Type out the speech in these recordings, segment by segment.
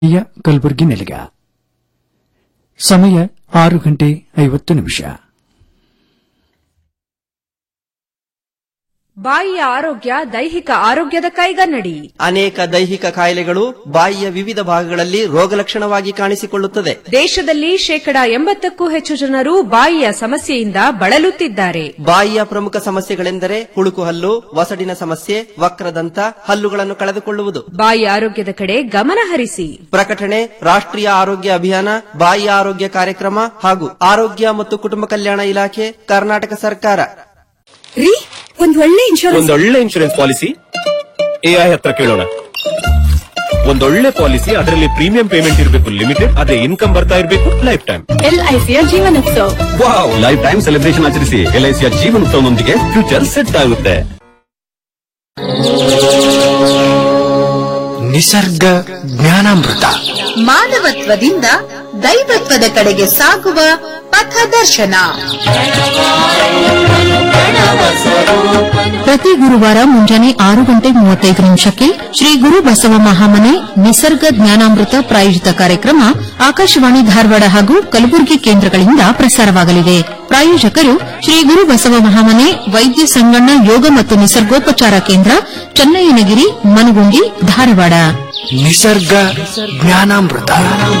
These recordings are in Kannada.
ಯ ಕಲಬುರಗಿ ನೆಲಗ ಸಮಯ ಆರು ಗಂಟೆ ಐವತ್ತು ನಿಮಿಷ ಬಾಯಿಯ ಆರೋಗ್ಯ ದೈಹಿಕ ಆರೋಗ್ಯದ ಕೈಗನ್ನಡಿ ಅನೇಕ ದೈಹಿಕ ಕಾಯಿಲೆಗಳು ಬಾಯಿಯ ವಿವಿಧ ಭಾಗಗಳಲ್ಲಿ ರೋಗಲಕ್ಷಣವಾಗಿ ಕಾಣಿಸಿಕೊಳ್ಳುತ್ತದೆ ದೇಶದಲ್ಲಿ ಶೇಕಡ ಎಂಬತ್ತಕ್ಕೂ ಹೆಚ್ಚು ಜನರು ಬಾಯಿಯ ಸಮಸ್ಯೆಯಿಂದ ಬಳಲುತ್ತಿದ್ದಾರೆ ಬಾಯಿಯ ಪ್ರಮುಖ ಸಮಸ್ಯೆಗಳೆಂದರೆ ಹುಳುಕು ಹಲ್ಲು ವಸಡಿನ ಸಮಸ್ಯೆ ವಕ್ರದಂತ ಹಲ್ಲುಗಳನ್ನು ಕಳೆದುಕೊಳ್ಳುವುದು ಬಾಯಿ ಆರೋಗ್ಯದ ಕಡೆ ಗಮನ ಹರಿಸಿ ಪ್ರಕಟಣೆ ರಾಷ್ಟ್ರೀಯ ಆರೋಗ್ಯ ಅಭಿಯಾನ ಬಾಯಿಯ ಆರೋಗ್ಯ ಕಾರ್ಯಕ್ರಮ ಹಾಗೂ ಆರೋಗ್ಯ ಮತ್ತು ಕುಟುಂಬ ಕಲ್ಯಾಣ ಇಲಾಖೆ ಕರ್ನಾಟಕ ಸರ್ಕಾರ ರೀ ಒಂದ್ ಒಳ್ಳೆ ಇನ್ಶೂರೆನ್ಸ್ ಒಂದೊಳ್ಳೆ ಇನ್ಶೂರೆನ್ಸ್ ಪಾಲಿಸಿ ಎಐ ಹತ್ರ ಕೇಳೋಣ ಒಂದೊಳ್ಳೆ ಪಾಲಿಸಿ ಅದರಲ್ಲಿ ಪ್ರೀಮಿಯಂ ಪೇಮೆಂಟ್ ಇರಬೇಕು ಲಿಮಿಟೆಡ್ ಅದೇ ಇನ್ಕಮ್ ಬರ್ತಾ ಇರಬೇಕು ಲೈಫ್ ಟೈಮ್ ಎಲ್ಐಸಿಯ ಜೀವನೋತ್ಸವ ವಾವ್ ಲೈಫ್ ಟೈಮ್ ಸೆಲೆಬ್ರೇಷನ್ ಆಚರಿಸಿ ಎಲ್ಐಸಿಯ ಜೀವನೋತ್ಸವನೊಂದಿಗೆ ಫ್ಯೂಚರ್ ಸೆಟ್ ಆಗುತ್ತೆ ನಿಸರ್ಗ ಜ್ಞಾನಾಮೃತ ಮಾನವತ್ವದಿಂದ ದೈವತ್ವದ ಕಡೆಗೆ ಸಾಗುವ ಪಥದರ್ಶನ ಪ್ರತಿ ಗುರುವಾರ ಮುಂಜಾನೆ ಆರು ಗಂಟೆ ಮೂವತ್ತೈದು ನಿಮಿಷಕ್ಕೆ ಶ್ರೀ ಗುರು ಬಸವ ಮಹಾಮನೆ ನಿಸರ್ಗ ಜ್ಞಾನಾಮೃತ ಪ್ರಾಯೋಜಿತ ಕಾರ್ಯಕ್ರಮ ಆಕಾಶವಾಣಿ ಧಾರವಾಡ ಹಾಗೂ ಕಲಬುರಗಿ ಕೇಂದ್ರಗಳಿಂದ ಪ್ರಸಾರವಾಗಲಿದೆ ಪ್ರಾಯೋಜಕರು ಶ್ರೀ ಗುರು ಬಸವ ಮಹಾಮನೆ ವೈದ್ಯ ಸಂಗಣ್ಣ ಯೋಗ ಮತ್ತು ನಿಸರ್ಗೋಪಚಾರ ಕೇಂದ್ರ ಚನ್ನಯ್ಯನಗಿರಿ ಮನಗುಂಡಿ ಧಾರವಾಡ ನಿಸರ್ಗ ಜ್ಞಾನಾಮೃತ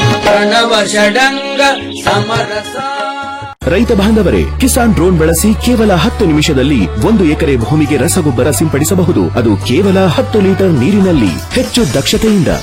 ರೈತ ಬಾಂಧವರೇ ಕಿಸಾನ್ ಡ್ರೋನ್ ಬಳಸಿ ಕೇವಲ ಹತ್ತು ನಿಮಿಷದಲ್ಲಿ ಒಂದು ಎಕರೆ ಭೂಮಿಗೆ ರಸಗೊಬ್ಬರ ಸಿಂಪಡಿಸಬಹುದು ಅದು ಕೇವಲ ಹತ್ತು ಲೀಟರ್ ನೀರಿನಲ್ಲಿ ಹೆಚ್ಚು ದಕ್ಷತೆಯಿಂದ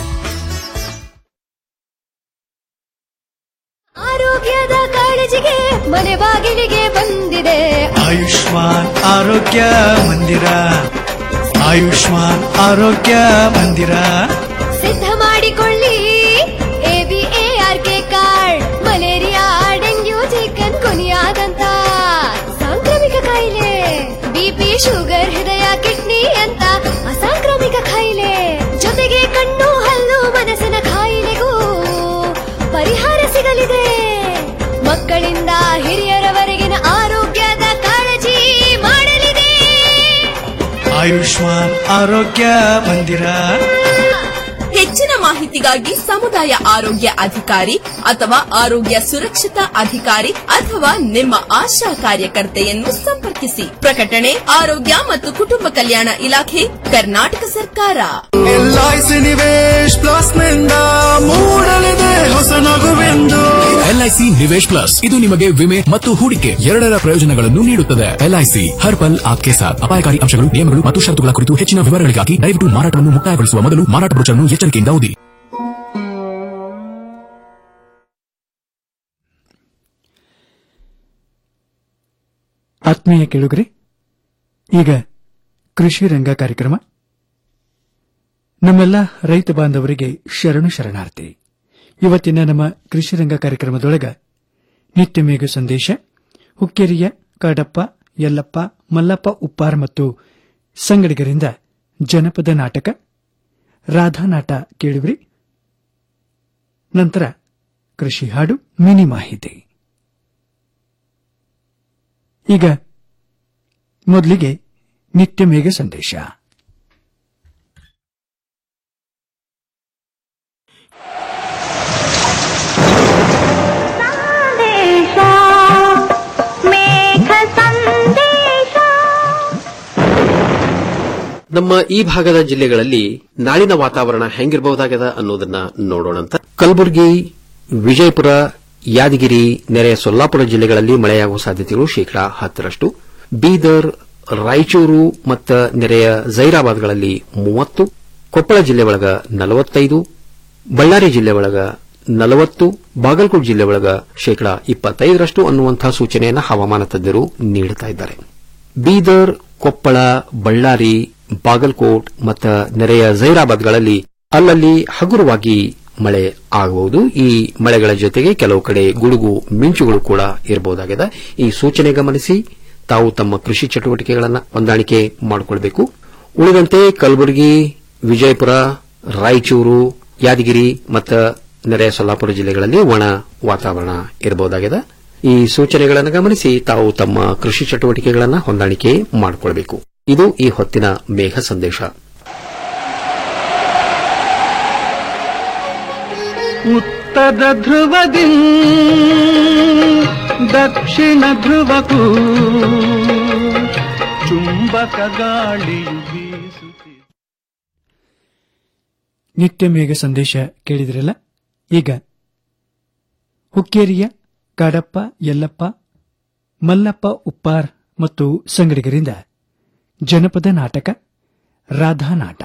ಆರೋಗ್ಯದ ಕಾಳಜಿಗೆ ಮನೆ ಬಾಗಿಲಿಗೆ ಬಂದಿದೆ ಆಯುಷ್ಮಾನ್ ಆರೋಗ್ಯ ಮಂದಿರ ಆಯುಷ್ಮಾನ್ ಆರೋಗ್ಯ ಮಂದಿರ ಸಿದ್ಧ ಮಾಡಿಕೊಳ್ಳಿ ಎಬಿಎಆರ್ಕೆ ಕಾರ್ಡ್ ಮಲೇರಿಯಾ ಡೆಂಗ್ಯೂ ಚಿಕನ್ ಕೊನಿಯಾದಂತ ಸಾಂಕ್ರಾಮಿಕ ಕಾಯಿಲೆ ಬಿಪಿ ಶುಗರ್ ಹೃದಯ ಕಿಡ್ನಿ ಅಂತ ಅಸಾಂಕ್ರಾಮಿಕ ಕಾಯಿಲೆ ಜೊತೆಗೆ ಕಣ್ಣು ಹಲ್ಲು ಮನಸ್ಸಿನ ಕಾಯಿಲೆಗೂ ಪರಿಹಾರ ಸಿಗಲಿದೆ ಮಕ್ಕಳಿಂದ ಹಿರಿಯರವರೆಗಿನ ಆರೋಗ್ಯದ ಕಾಳಜಿ ಮಾಡಲಿದೆ ಆಯುಷ್ಮಾನ್ ಆರೋಗ್ಯ ಮಂದಿರ ಹೆಚ್ಚಿನ ಮಾಹಿತಿಗಾಗಿ ಸಮುದಾಯ ಆರೋಗ್ಯ ಅಧಿಕಾರಿ ಅಥವಾ ಆರೋಗ್ಯ ಸುರಕ್ಷತಾ ಅಧಿಕಾರಿ ಅಥವಾ ನಿಮ್ಮ ಆಶಾ ಕಾರ್ಯಕರ್ತೆಯನ್ನು ಸಂಪರ್ಕಿಸಿ ಪ್ರಕಟಣೆ ಆರೋಗ್ಯ ಮತ್ತು ಕುಟುಂಬ ಕಲ್ಯಾಣ ಇಲಾಖೆ ಕರ್ನಾಟಕ ಸರ್ಕಾರ ಎಲ್ಐಸಿ ನಿವೇಶ್ ಪ್ಲಸ್ ನಿಂದ ಮೂಡಲಿದೆ ಹೊಸ ನಗುವೆಂದು ಎಲ್ಐಸಿ ನಿವೇಶ್ ಪ್ಲಸ್ ಇದು ನಿಮಗೆ ವಿಮೆ ಮತ್ತು ಹೂಡಿಕೆ ಎರಡರ ಪ್ರಯೋಜನಗಳನ್ನು ನೀಡುತ್ತದೆ ಎಲ್ಐಸಿ ಹರ್ ಪಲ್ ಆಪ್ಕೆ ಸಾಥ್ ಅಪಾಯಕಾರಿ ಅಂಶಗಳು ನಿಯಮಗಳು ಮತ್ತು ಷರತ್ತುಗಳ ಕುರಿತು ಹೆಚ್ಚಿನ ವಿವರಗಳಿಗಾಗಿ ದಯವಿಟ್ಟು ಮಾರಾಟವನ್ನು ಮುಕ್ತಾಯಗೊಳಿಸುವ ಮೊದಲು ಮಾರಾಟ ಬ್ರೋಚರ್ನ್ನು ಎಚ್ಚರಿಕೆಯಿಂದ ಓದಿ ಆತ್ಮೀಯ ಕೇಳುಗರೆ ಈಗ ಕೃಷಿ ರಂಗ ಕಾರ್ಯಕ್ರಮ ನಮ್ಮೆಲ್ಲ ರೈತ ಬಾಂಧವರಿಗೆ ಶರಣು ಶರಣಾರ್ಥಿ ಇವತ್ತಿನ ನಮ್ಮ ಕೃಷಿ ರಂಗ ಕಾರ್ಯಕ್ರಮದೊಳಗ ನಿತ್ಯ ಮೇಘ ಸಂದೇಶ ಹುಕ್ಕೇರಿಯ ಕಾಡಪ್ಪ ಯಲ್ಲಪ್ಪ ಮಲ್ಲಪ್ಪ ಉಪ್ಪಾರ್ ಮತ್ತು ಸಂಗಡಿಗರಿಂದ ಜನಪದ ನಾಟಕ ರಾಧಾ ನಾಟ ಕೇಳಿವ್ರಿ ನಂತರ ಕೃಷಿ ಹಾಡು ಮಿನಿ ಮಾಹಿತಿ ಈಗ ಮೊದಲಿಗೆ ನಿತ್ಯ ಮೇಘ ಸಂದೇಶ ನಮ್ಮ ಈ ಭಾಗದ ಜಿಲ್ಲೆಗಳಲ್ಲಿ ನಾಳಿನ ವಾತಾವರಣ ಹೆಂಗಿರಬಹುದಾಗದ ಅನ್ನೋದನ್ನ ನೋಡೋಣಂತ ಕಲಬುರಗಿ ವಿಜಯಪುರ ಯಾದಗಿರಿ ನೆರೆಯ ಸೊಲ್ಲಾಪುರ ಜಿಲ್ಲೆಗಳಲ್ಲಿ ಮಳೆಯಾಗುವ ಸಾಧ್ಯತೆಗಳು ಶೇಕಡಾ ಹತ್ತರಷ್ಟು ಬೀದರ್ ರಾಯಚೂರು ಮತ್ತು ನೆರೆಯ ಜೈರಾಬಾದ್ಗಳಲ್ಲಿ ಮೂವತ್ತು ಕೊಪ್ಪಳ ಜಿಲ್ಲೆ ಒಳಗ ನಲವತ್ತೈದು ಬಳ್ಳಾರಿ ಜಿಲ್ಲೆ ಒಳಗ ನಲವತ್ತು ಬಾಗಲಕೋಟೆ ಜಿಲ್ಲೆ ಒಳಗ ಶೇಕಡಾ ಇಪ್ಪತ್ತೈದರಷ್ಟು ಅನ್ನುವಂತಹ ಸೂಚನೆಯನ್ನು ಹವಾಮಾನ ತಜ್ಞರು ನೀಡುತ್ತಾ ಇದ್ದಾರೆ ಬೀದರ್ ಕೊಪ್ಪಳ ಬಳ್ಳಾರಿ ಬಾಗಲಕೋಟ್ ಮತ್ತು ನೆರೆಯ ಜೈರಾಬಾದ್ಗಳಲ್ಲಿ ಅಲ್ಲಲ್ಲಿ ಹಗುರವಾಗಿ ಮಳೆ ಆಗಬಹುದು ಈ ಮಳೆಗಳ ಜೊತೆಗೆ ಕೆಲವು ಕಡೆ ಗುಡುಗು ಮಿಂಚುಗಳು ಕೂಡ ಇರಬಹುದಾಗಿದೆ ಈ ಸೂಚನೆ ಗಮನಿಸಿ ತಾವು ತಮ್ಮ ಕೃಷಿ ಚಟುವಟಿಕೆಗಳನ್ನು ಹೊಂದಾಣಿಕೆ ಮಾಡಿಕೊಳ್ಬೇಕು ಉಳಿದಂತೆ ಕಲಬುರಗಿ ವಿಜಯಪುರ ರಾಯಚೂರು ಯಾದಗಿರಿ ಮತ್ತು ನೆರೆಯ ಸೊಲ್ಲಾಪುರ ಜಿಲ್ಲೆಗಳಲ್ಲಿ ಒಣ ವಾತಾವರಣ ಇರಬಹುದಾಗಿದೆ ಈ ಸೂಚನೆಗಳನ್ನು ಗಮನಿಸಿ ತಾವು ತಮ್ಮ ಕೃಷಿ ಚಟುವಟಿಕೆಗಳನ್ನು ಹೊಂದಾಣಿಕೆ ಮಾಡಿಕೊಳ್ಬೇಕು ಇದು ಈ ಹೊತ್ತಿನ ಮೇಘ ಸಂದೇಶ ಉತ್ತರ ಧ್ರುವದಿ ದಕ್ಷಿಣ ಧ್ರುವಕ್ಕೂ ಚುಂಬಕ ಗಾಳಿಯು ಬೀಸುತ್ತಿದೆ ನಿತ್ಯ ಮೇಘ ಸಂದೇಶ ಕೇಳಿದ್ರಲ್ಲ ಈಗ ಹುಕ್ಕೇರಿಯ ಕಾಡಪ್ಪ ಯಲ್ಲಪ್ಪ ಮಲ್ಲಪ್ಪ ಉಪ್ಪಾರ್ ಮತ್ತು ಸಂಗಡಿಗರಿಂದ ಜನಪದ ನಾಟಕ ರಾಧಾನಾಟ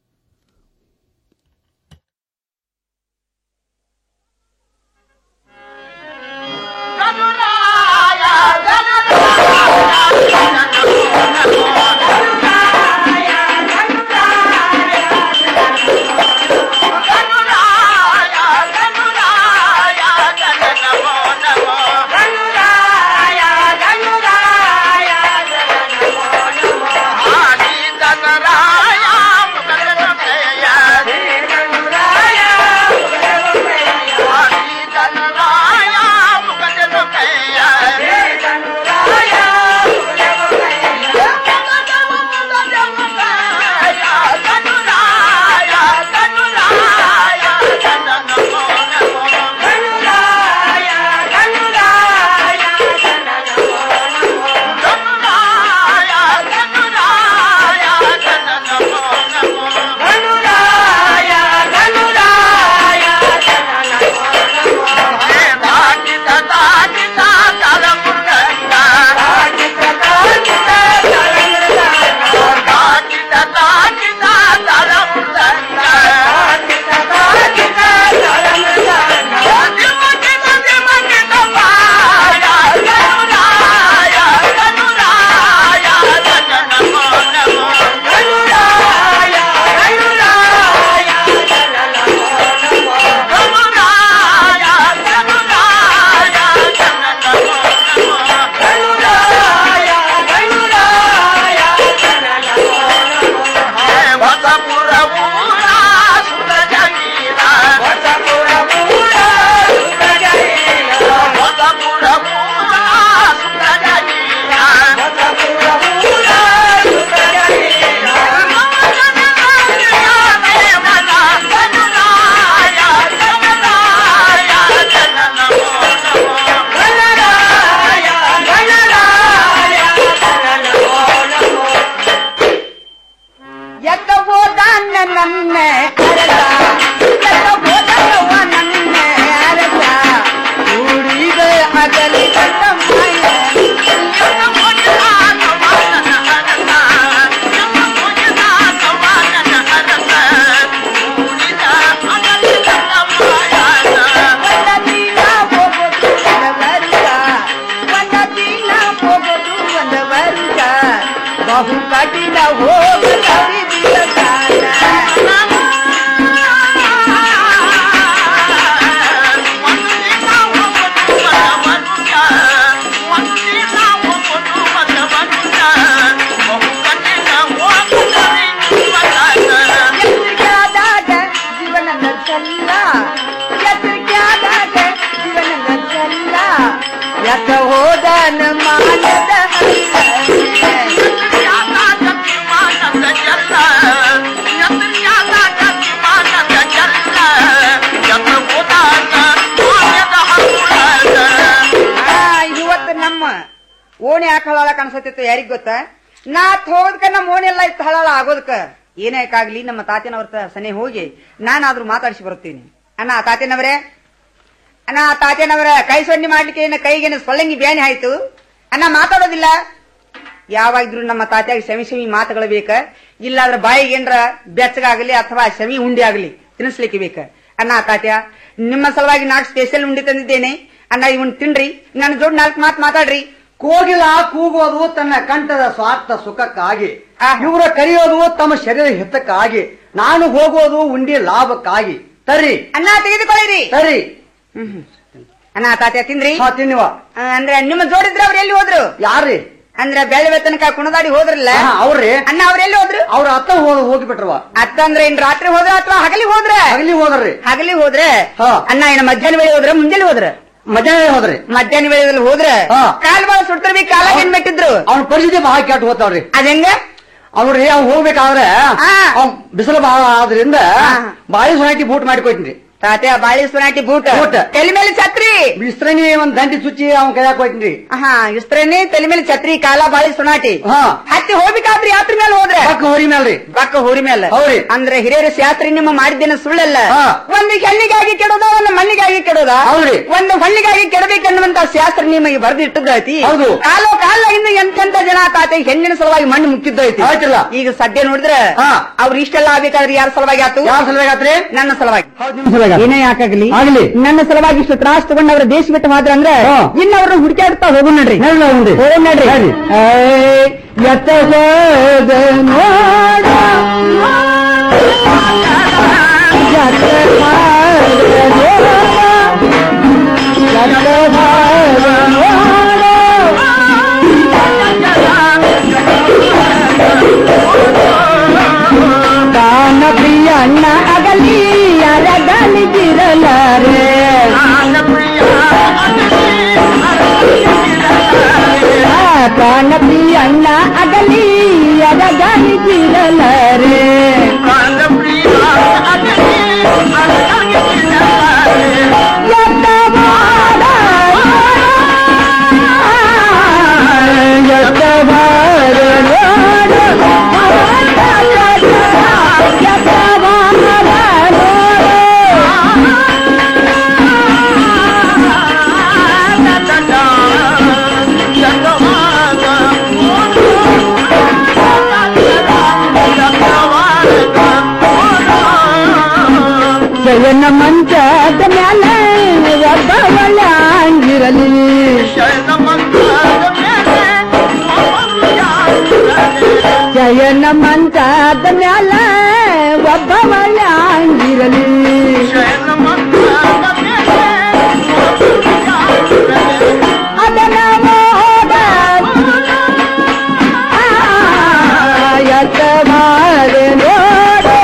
ಎತ್ತ ಹೋದ ನನ್ನ ಅರಸ ಎತ್ತ ಹೋದವ ನನ್ನ ಅರಸ ಉಳಿದ ಅಗಲಿ ಕಂಡ ಮಾಯ ಒಂದ ದಿನ ಹೋಗೋದು ಒಂದ ವರುಷ ಒಂದ ದಿನ ಹೋಗೋದು ಒಂದ ವರುಷ ಬಹು ಕಠಿಣ ಹೋಗದಿಲ್ಲ ಕಾಲ ಎಚ್ಚರಿಕೆ ಆದಾಗ ಜೀವನ ನರ್ಸಲ್ಲ ಎಚ್ಚರಿಕೆ ಆದಾಗ ಜೀವನ ನರ್ಸಲ್ಲ ಯಾಕ ಹೋದ ಮಾನದ ಇವತ್ತು ನಮ್ಮ ಓಣಿ ಯಾಕೆ ಹಳಾಳ ಕಾಣಿಸತ್ತಿತ್ತು ಯಾರಿಗ್ ಗೊತ್ತ ನಾ ಹೋದ್ಕ ನಮ್ಮ ಓಣಿ ಎಲ್ಲ ಇತ್ತು ಹಳಾಳ ಆಗೋದಕ್ಕ ಏನೇಕಾಗ್ಲಿ ನಮ್ಮ ತಾತನವ್ರ ಸನೆ ಹೋಗಿ ನಾನಾದ್ರೂ ಮಾತಾಡಿಸಿ ಬರುತ್ತೀನಿ ಅಣ್ಣ ತಾತನವರೇ ಅಣ್ಣ ತಾತನವರ ಕೈ ಸೊನ್ನೆ ಮಾಡ್ಲಿಕ್ಕೆ ಏನ ಕೈಗೇನ ಸೊಳ್ಳಂಗಿ ಬ್ಯಾನಿ ಆಯ್ತು ಅಣ್ಣ ಮಾತಾಡೋದಿಲ್ಲ ಯಾವಾಗಿದ್ರು ನಮ್ಮ ತಾತ್ಯಾಗ ಶಮಿ ಶಮಿ ಮಾತುಗಳು ಬೇಕ ಇಲ್ಲಾದ್ರೆ ಬಾಯಿಗೆ ಏನ್ರ ಬೆಚ್ಚಗಾಗಲಿ ಅಥವಾ ಶಮಿ ಉಂಡಿ ಆಗಲಿ ತಿನ್ನಿಸ್ಲಿಕ್ಕೆ ಬೇಕ ಅಣ್ಣ ತಾತ್ಯ ನಿಮ್ಮ ಸಲುವಾಗಿ ನಾಲ್ಕು ಸ್ಪೆಷಲ್ ಉಂಡಿ ತಂದಿದ್ದೇನೆ ಅಣ್ಣ ಇವನ್ ತಿನ್ರಿ ನನ್ನ ಜೋಡ್ ನಾಲ್ಕು ಮಾತು ಮಾತಾಡ್ರಿ ಕೋಗಿಲ ಕೂಗೋದು ತನ್ನ ಕಂಠದ ಸ್ವಾರ್ಥ ಸುಖಕ್ಕಾಗಿ ಇವರ ಕರೆಯೋದು ತಮ್ಮ ಶರೀರ ಹಿತಕ್ಕಾಗಿ ನಾನು ಹೋಗೋದು ಉಂಡಿ ಲಾಭಕ್ಕಾಗಿ ತರಿ ಅಣ್ಣ ತೆಗೆದುಕೊಳ್ಳಿರಿ ತರಿ ಅಣ್ಣ ತಾತ್ಯ ತಿಂದ್ರಿ ಹಾ ತಿನ್ನುವ ಆ, ಅಂದ್ರೆ ನಿಮ್ಮ ಜೋಡಿದ್ರ ಅವ್ರು ಎಲ್ಲಿ ಹೋದ್ರು ಯಾರ್ರಿ ಅಂದ್ರೆ ಬೆಳೆ ತನಕ ಕುಣದಾಡಿ ಹೋದ್ರಲ್ಲ ಹಾ, ಅವ್ರಿ ಅಣ್ಣ ಅವ್ರ ಎಲ್ಲಿ ಹೋದ್ರು ಅವ್ರ ಅತ್ತ ಹೋದ ಹೋಗಿಬಿಟ್ರವ ಅತ್ತ ಅಂದ್ರೆ ಇನ್ ರಾತ್ರಿ ಹೋದ್ರ ಅಥವಾ ಹಗಲಿ ಹೋದ್ರ ಹಗಲಿ ಹೋದ್ರಿ ಹಗಲಿ ಹೋದ್ರೆ ಹಾ. ಅಣ್ಣ ಇನ್ನ ಮಧ್ಯಾಹ್ನ ವೇಳೆ ಹೋದ್ರ ಮುಂಜಾನೆ ಹೋದ್ರ ಮಧ್ಯಾಹ್ನ ಹೋದ್ರಿ ಮಧ್ಯಾಹ್ನ ವೇಳೆದಲ್ಲಿ ಹೋದ್ರೆ ಹಾ. ಕಾಲ್ ಬಾಳ ಸುಡ್ತಿರ್ಬೇಕು ಕಾಲಾಗ ಏನ್ ಮೆಟ್ಟಿದ್ರು ಅವ್ನ ಪರಿಸ್ಥಿತಿ ಬಹಳ ಕೆಟ್ಟ ಹೋಗ್ತಾವ್ರಿ ಅದಂಗ ಅವ್ರಿ ಅವ್ನು ಹೋಗ್ಬೇಕಾದ್ರೆ ಅವ್ನ್ ಬಿಸಿಲು ಬಹಳ ಆದ್ರಿಂದ ಬಾಯಿ ಸೊನಾಟಿ ಬೂಟ್ ಮಾಡಿಕೊಟ್ಟಿನ್ರಿ ತಾತ್ಯ ಬಾಳಿ ಸುನಾಟಿ ಬೂಟ್ ಬೂಟ್. ತಲೆ ಮೇಲೆ ಛತ್ರಿ ಇಸ್ತ್ರಣಿ ಒಂದ್ ದಂಡಿ ಸುಚ್ಚಿ ಅವ್ನ ಕೈಯಾಕ ಹೋಯ್ತೀನಿ ಹಾ ಇಸ್ತ್ರೇನೆ ತಲೆ ಮೇಲೆ ಛತ್ರಿ ಕಾಲ ಬಾಳಿ ಸುನಾಟಿ ಹಾ. ಹತ್ತಿ ಹೋಗ್ಬೇಕಾದ್ರಿ ಯಾತ್ರ ಮೇಲೆ ಹೋದ್ರೆ ಪಕ್ಕ ಹೋರಿ ಮೇಲ್ರಿ ಬಕ್ಕ ಹೋರಿ ಮೇಲೆ ಹೌದ್ರಿ. ಅಂದ್ರೆ ಹಿರಿಯರ ಶಾಸ್ತ್ರಿ ನಿಮ್ಮ ಮಾಡಿದ್ದೇನೆ ಸುಳ್ಳಲ್ಲ ಹಾ. ಒಂದು ಹೆಣ್ಣಿಗಾಗಿ ಕೆಡೋದ ಒಂದು ಮಣ್ಣಿಗಾಗಿ ಕೆಡೋದ ಹೌದ್ರಿ. ಒಂದು ಹಣ್ಣಿಗಾಗಿ ಕೆಡಬೇಕೆನ್ನುವಂತ ಶಾಸ್ತ್ರ ನಿಮಗೆ ಬರೆದಿಟ್ಟದೈತಿ ಹೌದು. ಕಾಲೋ ಕಾಲ ಇನ್ನು ಎಂತೆಂತ ಜನ ತಾತೆ ಹೆಣ್ಣಿನ ಸಲುವಾಗಿ ಮಣ್ಣು ಮುಕ್ಕಿದ್ದೈತಿ ಆಯ್ತಲ್ಲ. ಈಗ ಸದ್ಯ ನೋಡಿದ್ರೆ ಹಾ. ಅವ್ರು ಇಷ್ಟೆಲ್ಲ ಆಗ್ಬೇಕಾದ್ರೆ ಯಾರ ಸಲುವಾಗಿ ಆತು ಯಾವ ಸಲುವಾಗಾತ್ರಿ ನನ್ನ ಸಲುವಾಗಿ ನಿಮ್ ಸಲುವಾಗಿ ಏನೇ ಯಾಕಾಗ್ಲಿ ಆಗ್ಲಿ. ನನ್ನ ಸಲುವಾಗಿ ಇಷ್ಟು ತ್ರಾಸ್ ತಗೊಂಡು ಅವ್ರ ದೇಶ ಬಿಟ್ಟು ಮಾತ್ರ ಅಂದ್ರೆ ಹಾ. ಇನ್ನು ಅವ್ರನ್ನ ಹುಡುಕಾಡ್ತಾ ಹೋಗೋಣ ನಡ್ರಿ ನಡ್ರಿ ಹೋಗೋಣ್ರಿ. ಹೋಗೋಣ ನಡ್ರಿ ನಡ್ರಿ. ಏಯ್, ಎತ್ತಸದ ನೋಡ ದಾನ ಪ್ರಿಯ ಅಣ್ಣ ಅಗಲಿ ಅರಗಲಿಗಿರಲಾರೆ ಪ್ರಾಣ ಪ್ರಿಯ ಅಣ್ಣ ಅಗಲಿ ಅರಗಲಿಗಿರಲಾರೆ ಜಯನ ಮಂಚದ ಮ್ಯಾಲ ಒಬ್ಬ ಒಳ್ಳೆಂಗಿರಲಿ ಜಯನ ಮಂಚದ ಮ್ಯಾಲ ಒಬ್ಬ ಒಳ್ಳೆಂಗಿರಲಿ ಅದನ ಮೋದ ಯತಮಾರ ನೋಡು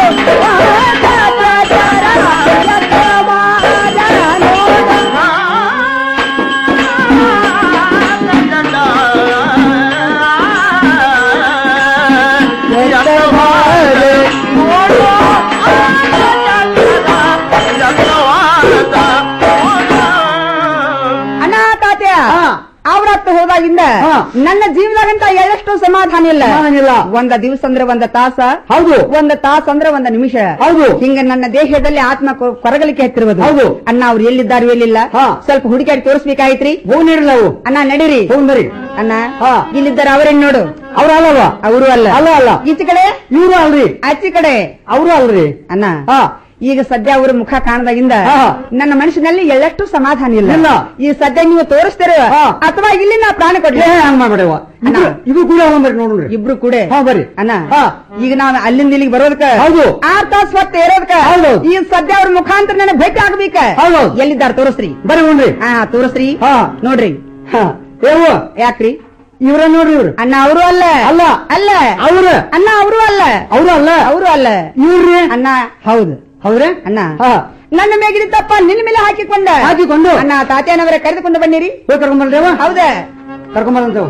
ಅಣ್ಣ ತಾತ್ಯ ಅವ್ರತ್ತ ಹೋದಾಗಿಂದ ಹಾ. ನನ್ನ ಜೀವನದಂತ ಎಳ್ಳಷ್ಟು ಸಮಾಧಾನ ಇಲ್ಲ ಸಮಾಧಾನ ಇಲ್ಲ. ಒಂದ ದಿವಸ ಅಂದ್ರೆ ಒಂದ ತಾಸ ಹೌದು ಒಂದ ತಾಸ ಅಂದ್ರೆ ಒಂದ ನಿಮಿಷ ಹೌದು. ಹಿಂಗ ನನ್ನ ದೇಹದಲ್ಲಿ ಆತ್ಮ ಕೊ- ಕೊರಗಲಿಕ್ಕೆ ಹತ್ತಿರುವುದು ಹೌದು. ಅಣ್ಣ ಅವ್ರು ಎಲ್ಲಿದ್ದಾರೆ ಎಲ್ಲಿಲ್ಲ ಹಾ. ಸ್ವಲ್ಪ ಹುಡುಕಾಡಿ ತೋರಿಸ್ಬೇಕಾಯ್ತ್ರಿ ಹೋಗ್ನಿರಿ ನಾವು ಅಣ್ಣ ನಡೀರಿ ಹೋಗ್ಬರಿ ಅಣ್ಣ ಹಾ. ಇಲ್ಲಿದ್ದಾರೆ ಅವರೇನ್ ನೋಡು ಅವ್ರ ಅಲ್ಲವ ಅವರು ಅಲ್ಲ ಅಲ್ಲ ಅಲ್ಲ ಈಚೆ ಕಡೆ ಇವ್ರು ಅಲ್ರಿ ಆಚೆ ಕಡೆ ಅವ್ರು ಅಲ್ರಿ ಅಣ್ಣ ಹಾ ಈಗ ಸದ್ಯ ಅವರ ಮುಖ ಕಾಣದಾಗಿಂದ ಹಾ. ನನ್ನ ಮನಸ್ಸಿನಲ್ಲಿ ಎಳ್ಳಷ್ಟು ಸಮಾಧಾನ ಇಲ್ಲ ಇಲ್ಲ. ಈ ಸದ್ಯ ನೀವು ತೋರಿಸ್ತೀರ ಹಾ. ಅಥವಾ ಇಲ್ಲಿ ನಾ ಪ್ರಾಣ ಕೊಡ್ಲಿ ಏ ಹಂಗ ಮಾಡ್ಬೇಡವ ಅಣ್ಣ. ಇದು ಕೂಡ ಹೋಗ್ಬರಿ ನೋಡ್ರಿ ಇಬ್ರು ಕೂಡ ಹಾ ಬರ್ರಿ ಅಣ್ಣ ಹಾ. ಈಗ ನಾವು ಅಲ್ಲಿಂದ ಇಲ್ಲಿಗೆ ಬರೋದಕ್ಕ ಹೌದು. ಆರ್ ತಾಸ್ ಹೊತ್ತ ಇರೋದಕ್ಕ ಹೌದು. ಈ ಸದ್ಯ ಅವ್ರ ಮುಖಾಂತರ ನನಗೆ ಭೇಟಿ ಆಗ್ಬೇಕ ಹೌದು. ಎಲ್ಲಿದ್ದಾರೆ ತೋರಿಸ್ರಿ ಬರ್ರಿ ನೋಡ್ರಿ ಹಾ ತೋರಿಸ್ರಿ ಹಾ. ನೋಡ್ರಿ ಹಾ ಏವ ಯಾಕ್ರಿ ಇವ್ರ ನೋಡ್ರಿ ಇವ್ರು ಅಣ್ಣ ಅವರು ಅಲ್ಲ ಅಲ್ಲ ಅಲ್ಲ ಅವ್ರ ಅಣ್ಣ ಅವರು ಅಲ್ಲ ಅವ್ರು ಅಲ್ಲ ಅವರು ಅಲ್ಲ ಇವ್ರಿ ಅಣ್ಣ ಹೌದು ಹೌದ್ರಿ ಅಣ್ಣ ಹಾ ನನ್ನ ಮೇಗಿಡಿತಪ್ಪ ನಿನ್ನ ಮೇಲೆ ಹಾಕಿಕೊಂಡ ಹಾಕಿಕೊಂಡು ಅಣ್ಣ ತಾತ್ಯಾನವರ ಕರೆದುಕೊಂಡು ಬನ್ನಿರಿ ಹೋಗಿ ಕರ್ಕೊಂಬರ್ರಿ ಹೌದ ಕರ್ಕೊಂಬರಂತೇವ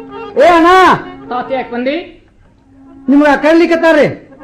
ಏ ಅಣ್ಣ ತಾತ ಯಾಕೆ ಬಂದಿ ನಿಮ್ಗ ಕರ್ಲಿಕ್ಕತ್ತಾರ್ರಿ